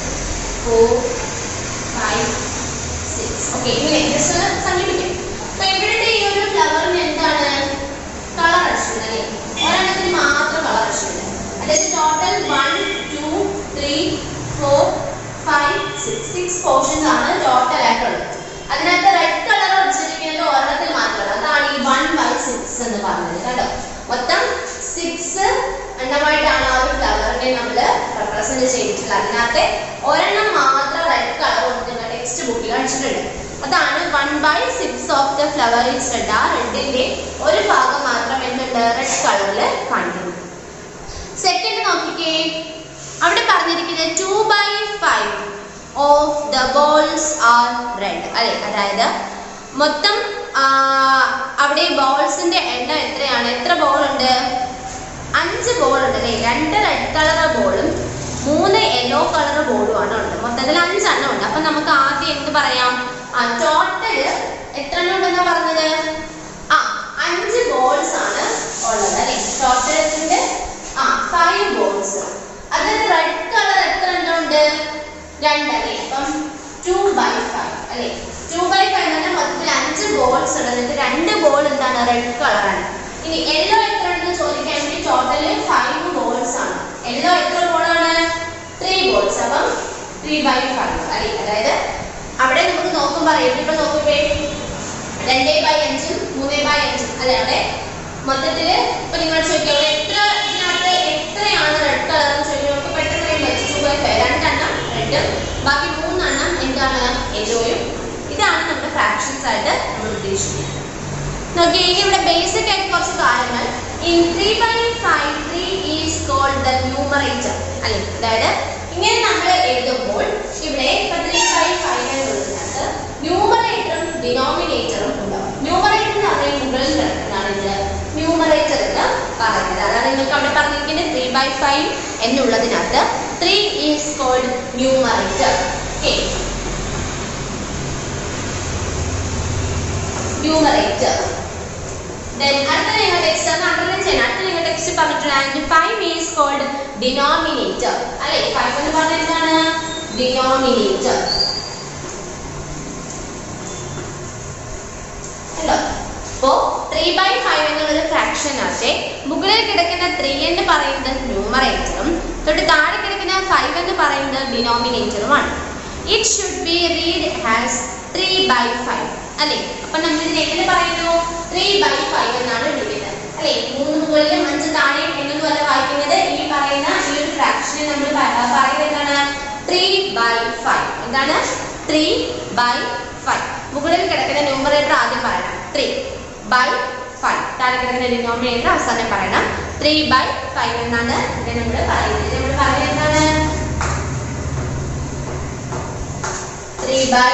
four five six okay ഇങ്ങനെ ജസ്റ്റ് ഒന്ന് സങ്കല്പിക്കാം അപ്പൊ ഇവിടുത്തെ ഈ ഒരു ഫ്ലവറിന് എന്താണ് കളർ അടിച്ചിട്ടുണ്ട് അല്ലേ ഒരെണ്ണത്തിന് മാത്രം കളർ അടിച്ചിട്ടുണ്ട് അതായത് total one two three four five six six portions ആണ് ടോട്ടൽ ആയിട്ടുള്ളത് അതിനകത്ത് റെഡ് കളർ അടിച്ചിരിക്കുന്നത് ഒരെണ്ണത്തിൽ മാത്രമാണ് അതാണ് ഈ വൺ ബൈ സിക്സ് എന്ന് പറഞ്ഞത് കേട്ടോ മൊത്തം സിക്സ് എണ്ണമായിട്ടാണ് ആ ഒരു ഫ്ലവറിനെ നമ്മൾ റെപ്രസെന്റ് ചെയ്തിട്ടുള്ളത് അതിനകത്ത് ഒരെണ്ണം മാത്രം റെഡ് കളർ കൊടുക്കുന്ന ടെക്സ്റ്റ് ബുക്കിൽ അടിച്ചിട്ടുണ്ട് അതാണ് one by six of the flower is red ആ റെഡിന്റെ ഒരു ഭാഗം മാത്രം എന്തുണ്ട് റെഡ് കളറിൽ കാണിക്കുന്നു സെക്കൻഡ് നോക്കിക്കേ അവിടെ പറഞ്ഞിരിക്കുന്നത് two by five of the balls are red അല്ലെ അതായത് മൊത്തം ആ, അവിടെ ബോൾസിന്റെ എണ്ണം എത്രയാണ് എത്ര ബോൾ ഉണ്ട് അഞ്ച് ബോൾ ഉണ്ട് അല്ലേ രണ്ട് റെഡ് കളർ ബോളും മൂന്ന് യെല്ലോ കളർ ബോളും ആണ് ഉണ്ട് മൊത്തത്തിൽ അഞ്ചെണ്ണം ഉണ്ട് അപ്പൊ നമുക്ക് ആദ്യം എന്ത് പറയാം ആ ടോട്ടൽ എത്ര എണ്ണം ഉണ്ടെന്നാ പറഞ്ഞത് ആ അഞ്ച് ബോൾസ് ആണ് ഉള്ളത് അല്ലേ ടോട്ടൽ എത്രയുണ്ട് ആ ഫൈവ് ബോൾസ് അതിൽ റെഡ് കളർ എത്ര എണ്ണം ഉണ്ട് രണ്ട് അല്ലേ അപ്പം ടു ബൈ ഫൈവ് അല്ലേ ടു ബൈ ഫൈവ് എന്ന് പറഞ്ഞാൽ മൊത്തത്തിൽ അഞ്ച് ബോൾസ് ഉണ്ട് എന്നിട്ട് രണ്ട് ബോൾ എന്താണ് റെഡ് കളറാണ് ഇനി യെല്ലോ എത്ര ഉണ്ടെന്ന് ചോദിക്കുകയാണെങ്കിൽ ടോട്ടല് ഫൈവ് ബോൾസ് ആണ് യെല്ലോ എത്ര ബോളാണ് ത്രീ ബോൾസ് അപ്പം ത്രീ ബൈ ഫൈവ് അല്ലേ അതായത് അവിടെ നമുക്ക് നോക്കുമ്പോൾ അറിയാം ഇപ്പൊ നോക്കുമ്പേ രണ്ടേ ബൈ അഞ്ചും മൂന്നേ ബൈ അഞ്ചും അല്ലെ അവിടെ മൊത്തത്തില് ഇപ്പൊ നിങ്ങൾ ചോദിക്കും അവിടെ എത്ര ഇതിനകത്ത് എത്രയാണ് റെഡ് കളർ എന്ന് ചോദിക്കും നമുക്ക് പെട്ടെന്ന് അറിയാൻ പറ്റും ടു ബൈ ഫൈവ് രണ്ടെണ്ണം റെഡും ബാക്കി മൂന്നെണ്ണം എന്താണ് യെല്ലോയും ഇതാണ് നമ്മുടെ ഫ്രാക്ഷൻസ് ആയിട്ട് നമ്മൾ ഉദ്ദേശിക്കുന്നത് നോക്കിയേ ഇനി ഇവിടെ ബേസിക് ആയിട്ട് കുറച്ച് കാര്യങ്ങൾ in three by five three is called the numerator അല്ലെ അതായത് ഇങ്ങനെ നമ്മൾ എഴുതുമ്പോൾ ഇവിടെ ഇപ്പൊ ത്രീ ബൈ ഫൈവ് എന്നുള്ളതിനകത്ത് ന്യൂമറേറ്ററും ഡിനോമിനേറ്ററും ഉണ്ടാവും ന്യൂമറേറ്റർ എന്ന് പറഞ്ഞാൽ മുകളിൽ കിടക്കുന്നതാണ് ഇത് ന്യൂമറേറ്റർ എന്ന് പറയുന്നത് അതാണ് നിങ്ങൾക്ക് അവിടെ പറഞ്ഞിരിക്കുന്നത് ത്രീ ബൈ ഫൈവ് എന്നുള്ളതിനകത്ത് three is called numerator okay numerator then അടുത്ത നിങ്ങൾ ടെക്സ്റ്റ് ആണ് അണ്ടർലൈൻ ചെയ്യണം അടുത്ത നിങ്ങൾ ടെക്സ്റ്റ് പറഞ്ഞിട്ടുണ്ട് ഫൈവ് ഈസ് കോൾഡ് ഡിനോമിനേറ്റർ അല്ലെ ഫൈവ് എന്ന് പറഞ്ഞാൽ എന്താണ് ഡിനോമിനേറ്റർ ഹലോ അപ്പോ ത്രീ ബൈ ഫൈവ് എന്നുള്ളത് ഫ്രാക്ഷൻ ആകട്ടെ മുകളിൽ കിടക്കുന്ന ത്രീ എന്ന് പറയുന്നത് ന്യൂമറേറ്ററും തൊട്ട് താഴെ കിടക്കുന്ന ഫൈവ് എന്ന് പറയുന്നത് ഡിനോമിനേറ്ററുമാണ് it should be read as three by five അല്ലെ അപ്പൊ നമ്മൾ ഇതിനെ എങ്ങനെ പറയുന്നു ത്രീ ബൈ ഫൈവ് എന്നാണ് വിളിക്കുന്നത് അല്ലെ മൂന്ന് മുകളിലും അഞ്ച് താഴെയും എന്നൊന്നുമല്ല വായിക്കുന്നത് ഈ പറയുന്ന ഈ ഒരു ഫ്രാക്ഷനെ നമ്മൾ പ- പറയുന്നത് എന്താണ് ത്രീ ബൈ ഫൈവ് എന്താണ് ത്രീ ബൈ ഫൈവ് മുകളിൽ കിടക്കുന്ന ന്യൂമറേറ്റർ ആദ്യം പറയണം ത്രീ ബൈ ഫൈവ് താഴെ കിടക്കുന്ന ഡിനോമിനേറ്റർ അവസാനം പറയണം ത്രീ ബൈ ഫൈവ് എന്നാണ് ഇതിനെ നമ്മൾ പറയുന്നത് നമ്മൾ പറയുന്നത് എന്താണ് ത്രീ ബൈ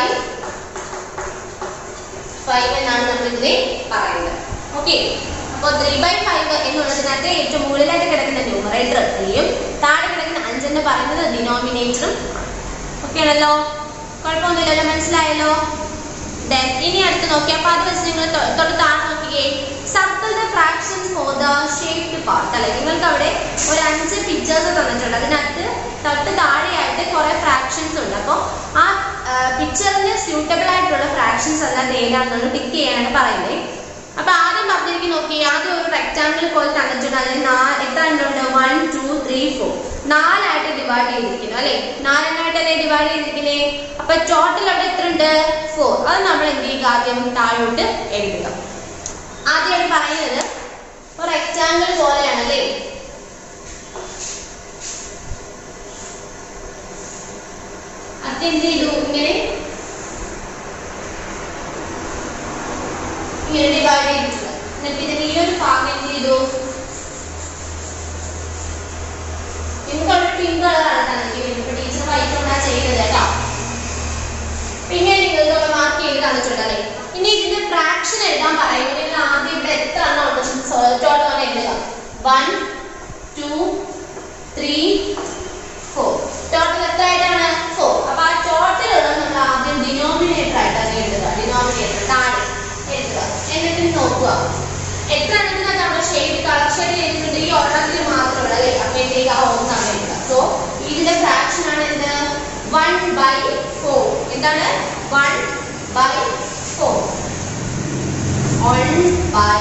ഫൈവ് എന്നാണ് നമ്മൾ ഇതിനെ പറയുന്നത് ഓക്കെ അപ്പോൾ ത്രീ ബൈ ഫൈവ് എന്നുള്ളതിനകത്ത് ഏറ്റവും മുകളിലായിട്ട് കിടക്കുന്ന ന്യൂമറേറ്റർ ത്രീയും താഴെ കിടക്കുന്ന അഞ്ചെന്ന് പറയുന്നത് ഡിനോമിനേറ്ററും ഓക്കെ ആണല്ലോ കുഴപ്പമൊന്നുമില്ലല്ലോ മനസ്സിലായല്ലോ Then ഇനി അടുത്ത് നോക്കി അപ്പൊ അത് വെച്ച് നിങ്ങൾ തൊ- തൊട്ട് താഴെ നോക്കിയേ circle the fractions for the shaped part അല്ലെ നിങ്ങൾക്ക് അവിടെ ഒരു അഞ്ച് പിക്ചേഴ്സ് തന്നിട്ടുണ്ട് അതിനകത്ത് തൊട്ട് താഴെയായിട്ട് കുറെ ഫ്രാക്ഷൻസ് ഉണ്ട് അപ്പോൾ ആ പിക്ചറിന് സ്യൂട്ടബിൾ ആയിട്ടുള്ള ഫ്രാക്ഷൻസ് അല്ലാതെ ഏതാണെന്നുള്ളത് ടിക്ക് ചെയ്യാനാണ് പറയുന്നത് അപ്പൊ ആദ്യം പറഞ്ഞിരിക്കും നോക്കി ആദ്യം ഒരു റെക്ടാങ്കിൾ പോലെ തന്നിട്ടുണ്ട് അതിൽ നാ- എത്ര എണ്ണമുണ്ട് വൺ ടു ത്രീ ഫോർ നാലായിട്ട് ഡിവൈഡ് ചെയ്തിരിക്കുന്നു അല്ലെ നാലെണ്ണമായിട്ടല്ലേ ഡിവൈഡ് ചെയ്തിരിക്കുന്നേ അപ്പൊ ടോട്ടൽ അവിടെ എത്ര ഉണ്ട് ഫോർ അത് നമ്മൾ എന്ത് ചെയ്യുക ആദ്യം താഴോട്ട് എഴുതുക ആദ്യം അവിടെ പറയുന്നത് ഒരു റെക്ടാങ്കിൾ പോലെയാണ് അല്ലേ അത് എന്ത് ചെയ്തു ഇങ്ങനെ ഇങ്ങനെ ഡിവൈഡ് ചെയ്തിട്ടുണ്ട് എന്നിട്ട് ഇതിന് ഈ ഒരു ഭാഗം എന്ത് ചെയ്തു നിങ്ങൾക്ക് അവിടെ പിങ്ക് കളറാണ് തന്നിരിക്കുന്നത് ഇപ്പൊ ടീച്ചർ വൈറ്റ് കൊണ്ടാ ചെയ്യുന്നത് കേട്ടോ പിന്നെ നിങ്ങൾക്ക് അവിടെ മാർക്ക് ചെയ്ത് തന്നിട്ടുണ്ടല്ലേ ഇനി ഇതിന്റെ ഫ്രാക്ഷൻ എഴുതാൻ പറയുമ്പോൾ നിങ്ങൾ ആദ്യം ഇവിടെ എത്ര എണ്ണം ഉണ്ട് ടോട്ടൽ എഴുതുക one two three four total എത്ര ആയിട്ടാണ് ഫോർ അപ്പൊ ആ ടോട്ടൽ ഉള്ളത് നമ്മൾ ആദ്യം ഡിനോമിനേറ്റർ ആയിട്ടാണ് എഴുതുക ഡിനോമിനേറ്റർ താഴെ എഴുതുക എന്നിട്ട് നോക്കുക എത്ര എണ്ണത്തിനകത്ത് നമ്മുടെ ഷെയ്ഡ് കളർ ഷെയ്ഡ് ചെയ്തിട്ടുണ്ട് ഈ ഒരെണ്ണത്തിൽ മാത്രമുള്ള അല്ലേ അപ്പൊ എന്ത് ചെയ്യുക ഒന്നാണ് എഴുതുക സോ ഇതിന്റെ ഫ്രാക്ഷൻ ആണ് എന്ത് വൺ ബൈ ഫോർ എന്താണ് one by four one by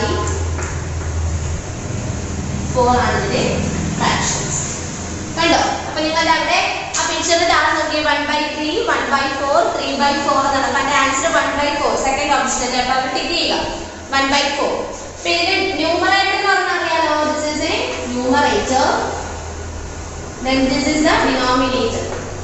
four ആണ് ഇതിന്റെ ഫ്രാക്ഷൻസ് കണ്ടോ അപ്പൊ നിങ്ങൾ അവിടെ ആ പിക്ചറിൽ താഴെ നോക്കി one by three one by four three by four എന്നാണ് അപ്പൊ അതിന്റെ answer one by four second option അല്ലേ അപ്പൊ അത് ടിക്ക് ചെയ്യുക വൺ ബൈ ഫോർ അപ്പൊ ഇതിന്റെ ന്യൂമറേറ്റർ എന്ന് പറഞ്ഞാൽ അറിയാലോ this is a numerator then this is the denominator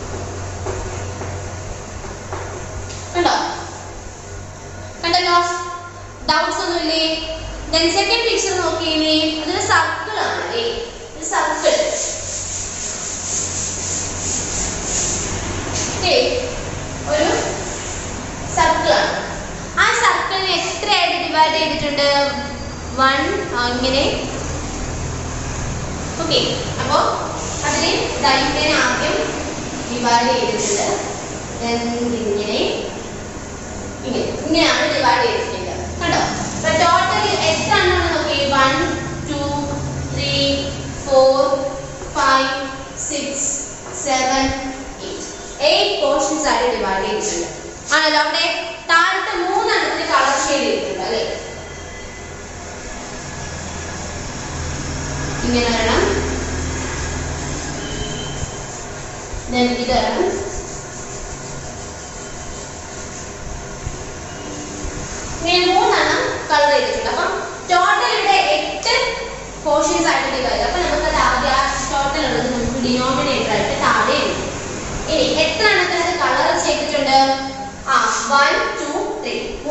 കണ്ടോ കണ്ടല്ലോ ഡൗട്ട്സ് ഒന്നുമില്ലേ then സെക്കൻഡ് പിക്ചർ നോക്കിയില്ലേ അതൊരു സർക്കിൾ ആണ് അല്ലേ ഒരു സർക്കിൾ ഒരു സർക്കിൾ ആണ് ആ സർക്കിളിനെ എത്രയായിട്ട് ഡിവൈഡ് ചെയ്തിട്ടുണ്ട് വൺ ഇങ്ങനെ ഓക്കെ അപ്പോ അതിനെ ദാ ഇങ്ങനെ ആദ്യം ഡിവൈഡ് ചെയ്തിട്ടുണ്ട് then ഇങ്ങനെ ഇങ്ങനെ ഇങ്ങനെയാണ് ഡിവൈഡ് ചെയ്തിട്ടുള്ളത് കണ്ടോ അപ്പൊ ടോട്ടൽ എത്ര എണ്ണം നോക്കി one two three four five six seven eight eight portions ആയിട്ട് ഡിവൈഡ് ചെയ്തിട്ടുണ്ട് ആണല്ലോ അവിടെ താഴത്തെ മൂന്നെണ്ണത്തിന് കളർ ഷെയ്ഡ് ചെയ്തിട്ടുണ്ട് അല്ലേ ഇങ്ങനെ വരണം then ഇത് വരണം ഇങ്ങനെ മൂന്നെണ്ണം കളർ ചെയ്തിട്ടുണ്ട് അപ്പം ടോട്ടൽ ഇവിടെ എട്ട്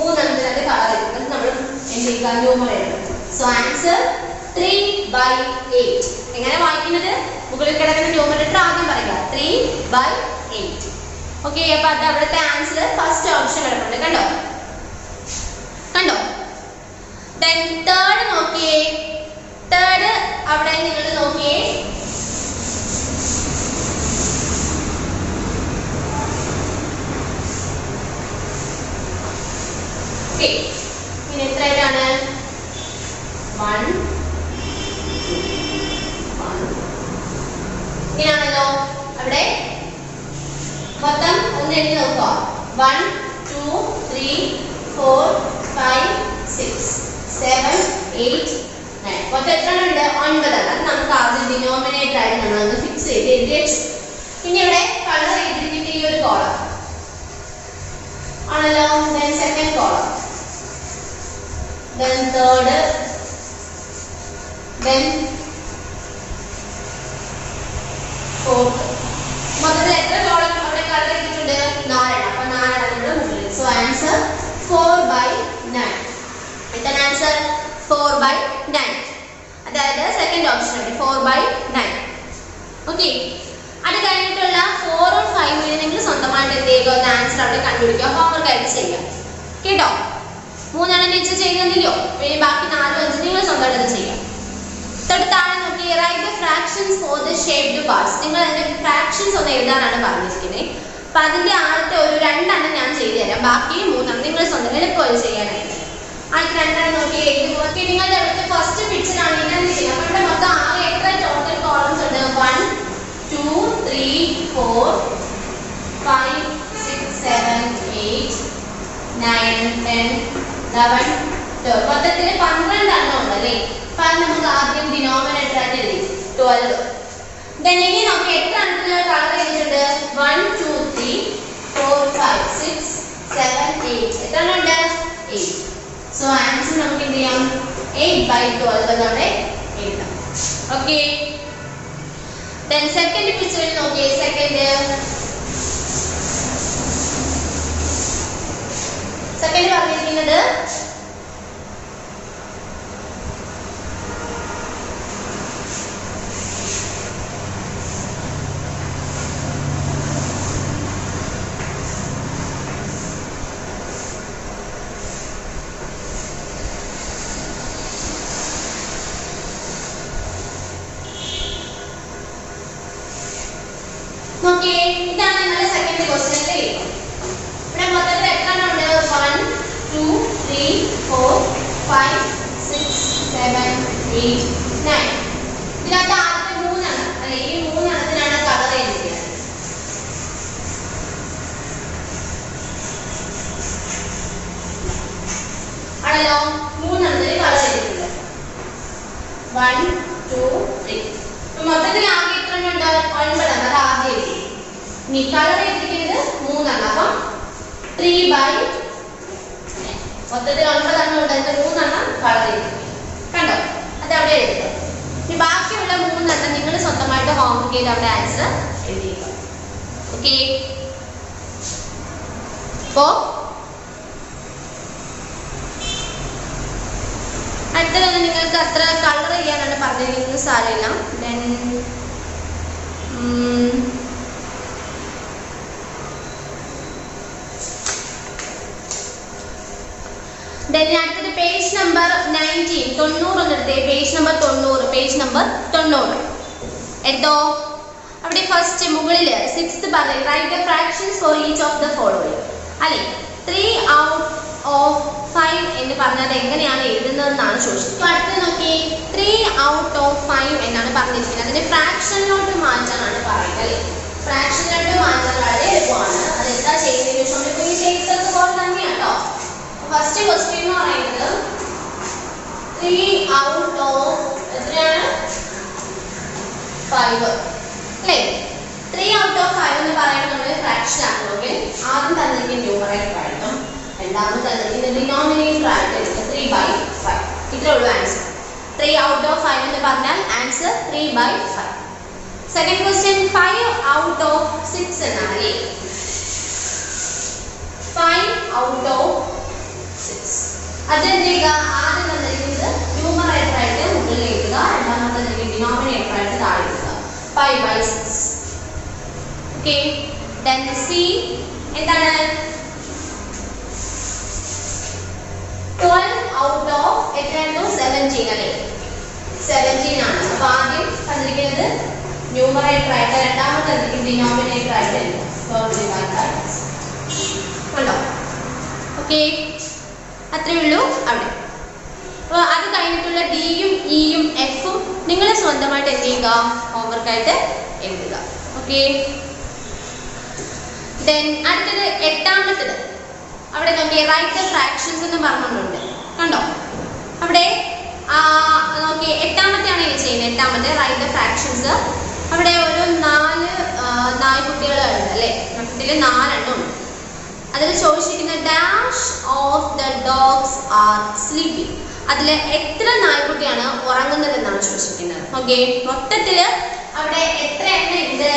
മൂന്നെണ്ണത്തിനകത്ത് കളർ ചെയ്തിട്ട് നമ്മൾ എന്ത് ചെയ്യുക numerator so answer three by eight എങ്ങനെ വായിക്കുന്നത് മുകളിൽ കിടക്കുന്ന ന്യൂമറേറ്റർ ആദ്യം പറയുക ത്രീ ബൈ എയ്റ്റ് ഓക്കെ അപ്പൊ അത് അവിടുത്തെ ആൻസർ ഫസ്റ്റ് ഓപ്ഷൻ കിടപ്പുണ്ട് കണ്ടോ കണ്ടോ ദെൻ തേർഡ് നോക്കിയേ തേർഡ് അവിടെ നിങ്ങൾ നോക്കിയേ ഓക്കെ ഇനി എത്രയായിട്ടാണ് വൺ ഇങ്ങനെയാണല്ലോ അവിടെ മൊത്തം ഒന്ന് എഴുതി നോക്കുക one two three four five six seven eight nine മൊത്തം എത്ര ഉണ്ട് ഒൻപതാണ് അത് നമുക്ക് ആദ്യം ഡിനോമിനേറ്റർ ആയിട്ട് നമ്മൾ ഒന്ന് ഫിക്സ് ചെയ്ത് എഴുതി വെച്ചു ഇനി ഇവിടെ കളർ ചെയ്തിരിക്കുന്ന ഈ ഒരു കോളം ആണല്ലോ then second column then third then fourth മൊത്തത്തിൽ എത്ര കോളം അവിടെ കളർ ചെയ്തിട്ടുണ്ട് നാലെണ്ണം അപ്പൊ നാലെണ്ണം നമ്മുടെ മുകളിൽ so answer four by nine എന്താണ് ആൻസർ ഫോർ ബൈ നയൻ അതായത് സെക്കൻഡ് ഓപ്ഷൻ ആണ് ഫോർ ബൈ നയൻ ഓക്കെ അത് കഴിഞ്ഞിട്ടുള്ള ഫോറും ഫൈവും നിങ്ങൾ സ്വന്തമായിട്ട് എന്ത് ചെയ്യുക ഒന്ന് ആൻസർ അവിടെ കണ്ടുപിടിക്കുക ഹോംവർക്ക് ആയിട്ട് ചെയ്യുക കേട്ടോ മൂന്നെണ്ണം ടീച്ചർ ചെയ്യുന്നില്ലയോ ഇനി ബാക്കി നാലും അഞ്ചും നിങ്ങൾ സ്വന്തമായിട്ട് അത് ചെയ്യാം തൊട്ട് താഴെ നോക്കി write the fractions for the shaped parts നിങ്ങൾ അതിന്റെ ഫ്രാക്ഷൻസ് ഒന്ന് എഴുതാനാണ് പറഞ്ഞിരിക്കുന്നത് അപ്പൊ അതിന്റെ ആദ്യത്തെ ഒരു രണ്ടെണ്ണം ഞാൻ ചെയ്തു തരാം ബാക്കി മൂന്നെണ്ണം നിങ്ങൾ സ്വന്തം എളുപ്പമായി ചെയ്യാനായിട്ട് ആദ്യത്തെ രണ്ടെണ്ണം നോക്കി എഴുതി നോക്കി നിങ്ങളുടെ അവിടുത്തെ ഫസ്റ്റ് പിക്ചർ ആണ് ഇങ്ങനെ ചെയ്യുക അപ്പൊ ഇവിടെ മൊത്തം ആകെ എത്ര ടോട്ടൽ കോളംസ് ഉണ്ട് one two three four five six seven eight nine ten eleven twelve മൊത്തത്തിൽ പന്ത്രണ്ട് എണ്ണം ഉണ്ട് അല്ലേ അപ്പൊ അത് നമുക്ക് ആദ്യം ഡിനോമിനേറ്റർ ആയിട്ട് എഴുതി ട്വൽവ് ദെൻ ഇനി നമുക്ക് എത്ര എണ്ണത്തിന് കളർ ചെയ്തിട്ടുണ്ട് one two three four five six seven eight എത്ര എണ്ണം ഉണ്ട് എയ്റ്റ് സോ ആൻസർ നമുക്ക് എന്ത് ചെയ്യാം എയ്റ്റ് ബൈ ട്വൽവ് എന്നവിടെ എഴുതാം ഓക്കെ ദെൻ സെക്കൻഡ് പിക്ചറിൽ നോക്കിയേ സെക്കൻഡ് സെക്കൻഡ് പറഞ്ഞിരിക്കുന്നത് നോക്കിയേ ഇതാണ് നിങ്ങളുടെ സെക്കൻഡ് ക്വസ്റ്റ്യൻ അല്ലേ ഇവിടെ മൊത്തത്തിൽ എത്ര എണ്ണം ഉണ്ട് one two three four five six seven eight nine ഇതിനകത്ത് ആദ്യത്തെ മൂന്നെണ്ണം അല്ലെ ഈ മൂന്നെണ്ണത്തിനാണ് കളർ ചെയ്തിരിക്കുന്നത് ആണല്ലോ മൂന്നെണ്ണത്തിന് കളർ ചെയ്തിട്ടുണ്ട് വൺ ടു ത്രീ മൊത്തത്തിൽ ആകെ എത്ര എണ്ണം ഉണ്ട് ഒൻപതെണ്ണം അത് ആദ്യം എഴുതി ഇനി കളർ ചെയ്തിരിക്കുന്നത് മൂന്നെണ്ണം അപ്പം ത്രീ ബൈ മൊത്തത്തിൽ ഒൻപതെണ്ണം ഉണ്ട് അതിന്റെ മൂന്നെണ്ണം കളർ ചെയ്തിരിക്കുന്നു കണ്ടോ അത് അവിടെ എഴുതുക ഇനി ബാക്കിയുള്ള മൂന്നെണ്ണം നിങ്ങൾ സ്വന്തമായിട്ട് ഹോംവർക്ക് ചെയ്ത് അവിടെ ആൻസർ എഴുതിയിരിക്കുക ഓക്കെ അപ്പോ അടുത്തതൊന്നും നിങ്ങൾക്ക് അത്ര കളർ ചെയ്യാനാണ് പറഞ്ഞിരിക്കുന്നത് സാരമില്ല ദെൻ ദെൻ അടുത്തത് പേജ് നമ്പർ നയൻറ്റീൻ തൊണ്ണൂറ് എന്നെടുത്തേ പേജ് നമ്പർ തൊണ്ണൂറ് പേജ് നമ്പർ തൊണ്ണൂറ് എന്തോ അവിടെ ഫസ്റ്റ് മുകളിൽ സിക്സ്ത് പറയും write the fractions for each of the following അല്ലെ ത്രീ ഔട്ട് ഓഫ് ഫൈവ് എന്ന് പറഞ്ഞത് എങ്ങനെയാണ് എഴുതുന്നതെന്നാണ് ചോദിച്ചത് അപ്പൊ അടുത്ത് നോക്കി ത്രീ ഔട്ട് ഓഫ് ഫൈവ് എന്നാണ് പറഞ്ഞിരിക്കുന്നത് അതിന്റെ ഫ്രാക്ഷനിലോട്ട് മാറ്റാനാണ് പറയുന്നത് അല്ലെ ഫ്രാക്ഷനിലോട്ട് മാറ്റാൻ വളരെ എളുപ്പമാണ് അത് എന്താ ചെയ്യുന്നത് നമ്മളിപ്പോ ഈ ചെയ്തത് പോലെ തന്നെയാണ് കേട്ടോ ഫസ്റ്റ് ക്വസ്റ്റ്യൻ എന്ന് പറയുന്നത് ത്രീ ഔട്ട് ഓഫ് എത്രയാണ് ഫൈവ് അല്ലേ ത്രീ ഔട്ട് ഓഫ് ഫൈവ് എന്ന് പറയുന്നത് നമ്മൾ ഫ്രാക്ഷൻ ആണെങ്കിൽ ആദ്യം തന്നിരിക്കുന്ന ന്യൂമറേറ്റർ ആയിട്ടും രണ്ടാമത് തന്നിരിക്കുന്ന ഡിനോമിനേറ്റർ ആയിട്ട് എടുക്കുക ത്രീ ബൈ ഫൈവ് ഇത്രേ ഉള്ളൂ answer three out of five എന്ന് പറഞ്ഞാൽ answer three by five second question five out of six എന്നാണ് അല്ലേ ഫൈവ് ഔട്ട് ഓഫ് അതെന്ത് ചെയ്യുക ആദ്യം തന്നിരിക്കുന്നത് ന്യൂമറേറ്റർ ആയിട്ട് മുകളിൽ എഴുതുക രണ്ടാമത്തെ തന്നിരിക്കുന്നത് ഡിനോമിനേറ്റർ ആയിട്ട് താഴെ എഴുതുക five by six okay then C എന്താണ് ട്വൽവ് ഔട്ട് ഓഫ് എത്രയായിരുന്നു സെവൻറ്റീൻ അല്ലേ സെവൻറ്റീൻ ആണ് അപ്പൊ ആദ്യം തന്നിരിക്കുന്നത് ന്യൂമറേറ്റർ ആയിട്ട് രണ്ടാമത്തെ തന്നിരിക്കുന്നത് ഡിനോമിനേറ്റർ ആയിട്ട് എഴുതുക കണ്ടോ ഓക്കെ അത്രേ ഉള്ളൂ അവിടെ അപ്പോൾ അത് കഴിഞ്ഞിട്ടുള്ള ഡിയും ഇയും എഫും നിങ്ങൾ സ്വന്തമായിട്ട് എന്ത് ചെയ്യുക ഹോംവർക്കായിട്ട് എഴുതുക ഓക്കെ ദെൻ അടുത്തത് എട്ടാമത്തത് അവിടെ നോക്കിയേ റൈറ്റ് ഫ്രാക്ഷൻസ് എന്ന് പറഞ്ഞുകൊണ്ട് കണ്ടോ അവിടെ നോക്കി എട്ടാമത്തെയാണ് ഈ ചെയ്യുന്നത് എട്ടാമത്തെ റൈറ്റ് ഫ്രാക്ഷൻസ് അവിടെ ഒരു നാല് ആ, നായ്ക്കുട്ടികളുണ്ട് അല്ലേ നായ്ക്കുട്ടിയിൽ നാലെണ്ണം ഉണ്ട് അതിൽ ചോദിച്ചിരിക്കുന്ന dash of the dogs are sleeping അതിൽ എത്ര നായ്ക്കുട്ടിയാണ് ഉറങ്ങുന്നത് എന്നാണ് ചോദിച്ചിരിക്കുന്നത് ഓക്കെ മൊത്തത്തില് അവിടെ എത്ര എണ്ണം ഉണ്ട്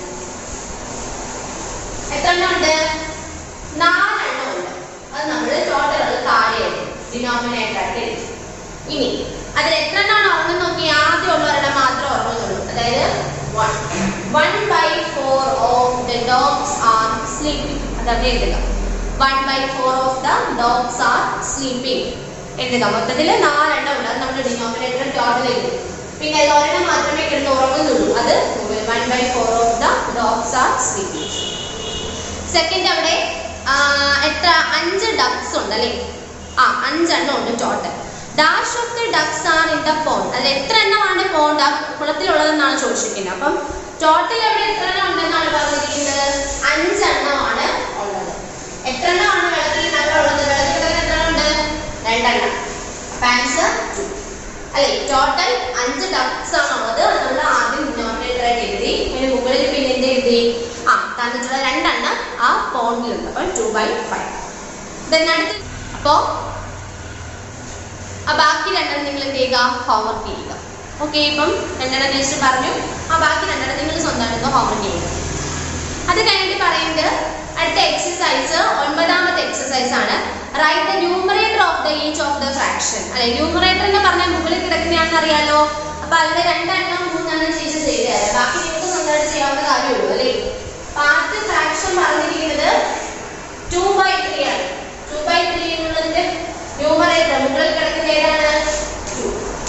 എത്ര എണ്ണം ഉണ്ട് നാലെണ്ണം ഉണ്ട് അത് നമ്മൾ ടോട്ടൽ അത് താഴെ ഡിനോമിനേറ്റർ ആയിട്ട് എഴുതി ഇനി അതിൽ എത്ര എണ്ണമാണ് ഉറങ്ങുന്നത് നോക്കി ആദ്യം ഉള്ള ഒരെണ്ണം മാത്രമേ ഉറങ്ങുന്നുള്ളൂ അതായത് one one by four of the dogs are sleeping അതാണ് എഴുതുക one by four of the dogs are sleeping എഴുതുക മൊത്തത്തിൽ നാലെണ്ണം ഉണ്ട് അത് നമ്മൾ ഡിനോമിനേറ്റർ ടോട്ടൽ എഴുതും പിന്നെ അതിൽ ഒരെണ്ണം മാത്രമേ കിടന്ന് ഉറങ്ങുന്നുള്ളൂ അത് one by four of the dogs are sleeping second അവിടെ ആ, എത്ര അഞ്ച് ഡക്സ് ഉണ്ട് അല്ലേ ആ അഞ്ചെണ്ണം ഉണ്ട് total dash of the ducks are in the pond അതിൽ എത്ര എണ്ണമാണ് പോണ്ട് ആ കുളത്തിലുള്ളതെന്നാണ് ചോദിച്ചിരിക്കുന്നത് അപ്പം ടോട്ടൽ അവിടെ എത്ര എണ്ണം ഉണ്ടെന്നാണ് പറഞ്ഞിരിക്കുന്നത് അഞ്ചെണ്ണമാണ് ഉള്ളത് എത്ര എണ്ണമാണ് വെള്ളത്തിൽ നല്ലുള്ളത് വെള്ളത്തിൽ കിടക്കുന്ന എത്ര എണ്ണം ഉണ്ട് രണ്ടെണ്ണം അപ്പൊ ആൻസർ അല്ലേ ടോട്ടൽ അഞ്ച് ഡക്സ് ആണ് ഉള്ളത് അത് നമ്മൾ ആദ്യം ഡിനോമിനേറ്റർ ആയിട്ട് എഴുതി അതിന് മുകളിൽ പിന്നെ എന്ത് എഴുതി ആ തന്നിട്ടുള്ള രണ്ടെണ്ണം ആ പോണ്ടിലുണ്ട് അപ്പോൾ ടു ബൈ ഫൈവ് ദെൻ അടുത്ത് അപ്പോ ആ ബാക്കി രണ്ടെണ്ണം നിങ്ങൾ എന്ത് ചെയ്യുക ഹോംവർക്ക് ചെയ്യുക ഓക്കെ ഇപ്പം രണ്ടെണ്ണം ടീച്ചർ പറഞ്ഞു ആ ബാക്കി രണ്ടെണ്ണം നിങ്ങൾ സ്വന്തമായിട്ട് ഹോംവർക്ക് ചെയ്യുക അത് കഴിഞ്ഞിട്ട് പറയുന്നത് അടുത്ത എക്സസൈസ് ഒൻപതാമത്തെ എക്സസൈസ് ആണ് write the numerator of the each of the fraction അല്ലെ ന്യൂമറേറ്റർ എന്ന് പറഞ്ഞാൽ മുകളിൽ കിടക്കുന്നതാണെന്ന് അറിയാലോ അപ്പൊ അതിൽ രണ്ടെണ്ണം മൂന്നെണ്ണം ചേച്ചി ചെയ്തു തരാം ബാക്കി നിങ്ങൾക്ക് സ്വന്തമായിട്ട് ചെയ്യാവുന്ന കാര്യമുള്ളൂ അല്ലേ അപ്പൊ ആദ്യത്തെ ഫ്രാക്ഷൻ പറഞ്ഞിരിക്കുന്നത് ടു ബൈ ത്രീ ആണ് ടു ബൈ ത്രീ എന്നുള്ളതിന്റെ ന്യൂമറേറ്റർ മുകളിൽ കിടക്കുന്ന ഏതാണ് two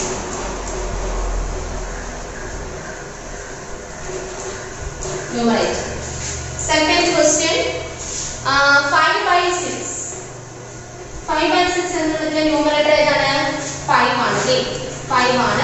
numerator second question five by six five by six എന്നുള്ളതിന്റെ ന്യൂമറേറ്റർ ഏതാണ് ഫൈവ് ആണ് അല്ലേ ഫൈവ് ആണ്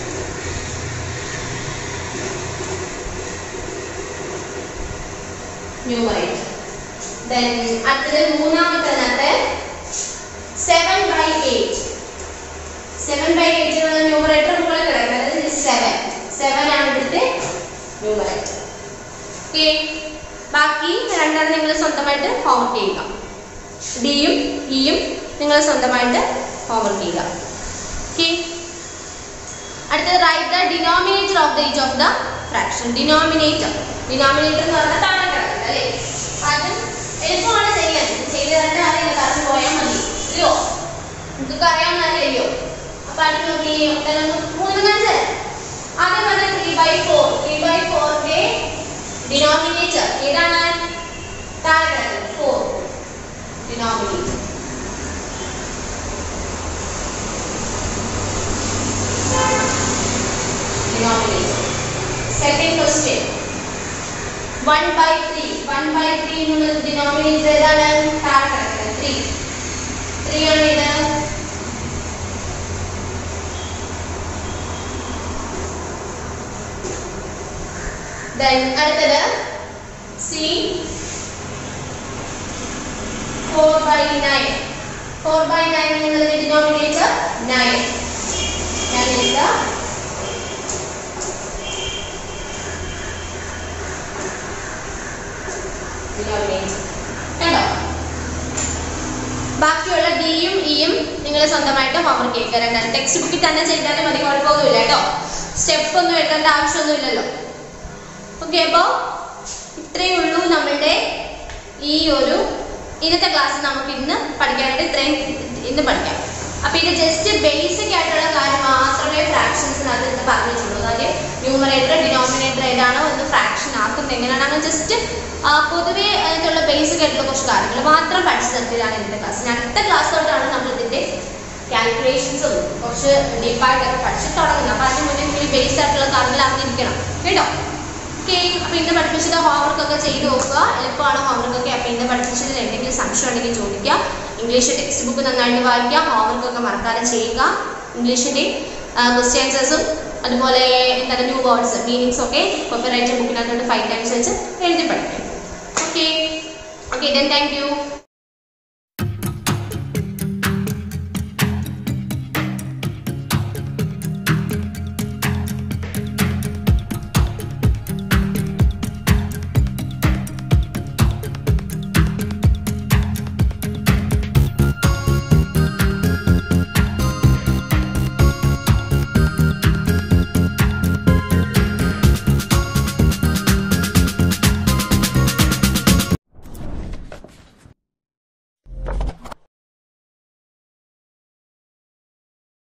ന്യൂമറേറ്റർ ദെൻ അടുത്തത് മൂന്നാമത്തെ seven by eight seven by eight എന്നുള്ള ന്യൂമറേറ്റർ മുകളിൽ കിടക്കുന്നത് സെവൻ സെവൻ ആണ് ഇവിടുത്തെ ന്യൂമറേറ്റർ ഓക്കെ ബാക്കി രണ്ടെണ്ണം നിങ്ങൾ സ്വന്തമായിട്ട് ഹോംവർക്ക് ചെയ്യുക ഡിയും ഇയും നിങ്ങൾ സ്വന്തമായിട്ട് ഹോംവർക്ക് ചെയ്യുക ഓക്കെ അടുത്തത് write the denominator of the each of the fraction denominator denominator എന്ന് പറഞ്ഞാൽ താഴെ കിടക്കുന്നത് അല്ലേ അതും എളുപ്പമാണ് ചെയ്യാൻ ചെയ്ത് തന്നെ അറിയില്ല പറഞ്ഞു പോയാൽ മതി ഇല്ലയോ നിങ്ങൾക്ക് അറിയാവുന്ന അറിയില്ലയോ അപ്പൊ അടുത്ത് നോക്കി മൂന്ന് കാണിച്ചു ആദ്യം പറഞ്ഞ three by four three by ഫോറിന്റെ ഡിനോമിനേറ്റർ ഏതാണ് താഴെ കിടക്കുന്നത് four denominator denominator. Second question. 1 by 3. 1 by 3 എന്നുള്ളത് denominator ഏതാണ്? താഴെ കിടക്കുന്നത് 3. 3 ആണ് ഇത്. Then അടുത്തത് C. 4 by 9. 4 by 9 എന്നുള്ളത് denominator 9. 9 is the denominator. കണ്ടോ ബാക്കിയുള്ള ഡിയും ഇയും നിങ്ങൾ സ്വന്തമായിട്ട് ഹോംവർക്ക് ചെയ്യുക രണ്ടാണ് ടെക്സ്റ്റ് ബുക്കിൽ തന്നെ ചെയ്താലും മതി കുഴപ്പമൊന്നുമില്ല കേട്ടോ സ്റ്റെപ്പ് ഒന്നും എഴുതേണ്ട ആവശ്യമൊന്നുമില്ലല്ലോ ഓക്കെ അപ്പോൾ ഇത്രയേ ഉള്ളൂ നമ്മളുടെ ഈ ഒരു ഇന്നത്തെ ക്ലാസ് നമുക്ക് ഇന്ന് പഠിക്കാനായിട്ട് ഇത്രയും ഇന്ന് പഠിക്കാം അപ്പൊ ഇത് ജസ്റ്റ് ബേസിക് ആയിട്ടുള്ള കാര്യം മാത്രമേ ഫ്രാക്ഷൻസിനകത്ത് ഇന്ന് പറഞ്ഞിട്ടുള്ളൂ അതായത് ന്യൂമറേറ്റർ ഡിനോമിനേറ്റർ ഏതാണോ എന്ന് ഫ്രാക്ഷൻ ആക്കുന്നത് എങ്ങനെയാണ് അങ്ങനെ ജസ്റ്റ് പൊതുവെ അതിനുള്ള ബേസിക് ആയിട്ടുള്ള കുറച്ച് കാര്യങ്ങൾ മാത്രം പഠിച്ചു നിർത്തിയതാണ് ഇന്നത്തെ ക്ലാസ് ഇനി അടുത്ത ക്ലാസ് തൊട്ടാണ് നമ്മൾ ഇതിന്റെ കാൽക്കുലേഷൻസും കുറച്ച് ഡീപ്പായിട്ടൊക്കെ പഠിച്ചു തുടങ്ങുന്നത് അപ്പൊ അതിന് മുന്നേ നിങ്ങൾ ബേസ് ആയിട്ടുള്ള കാര്യങ്ങൾ അറിഞ്ഞിരിക്കണം കേട്ടോ ഓക്കെ അപ്പൊ ഇന്ന് പഠിപ്പിച്ചത് ഹോംവർക്ക് ഒക്കെ ചെയ്ത് നോക്കുക എളുപ്പമാണ് ഹോംവർക്ക് ഒക്കെ അപ്പൊ ഇന്ന് പഠിപ്പിച്ചതിൽ എന്തെങ്കിലും സംശയം ഉണ്ടെങ്കിൽ ചോദിക്കുക ഇംഗ്ലീഷ് ടെക്സ്റ്റ് ബുക്ക് നന്നായിട്ട് വായിക്കുക ഹോംവർക്ക് ഒക്കെ മറക്കാതെ ചെയ്യുക ഇംഗ്ലീഷിന്റെ ക്വസ്റ്റ്യൻസസും അതുപോലെ എന്താണ് ന്യൂ വേർഡ്സ് മീനിങ്സ് ഒക്കെ കോപ്പി റൈറ്റർ ബുക്കിനകത്തോട്ട് ഫൈവ് ടൈംസ് വെച്ച് എഴുതി പഠിക്കും okay okay then thank U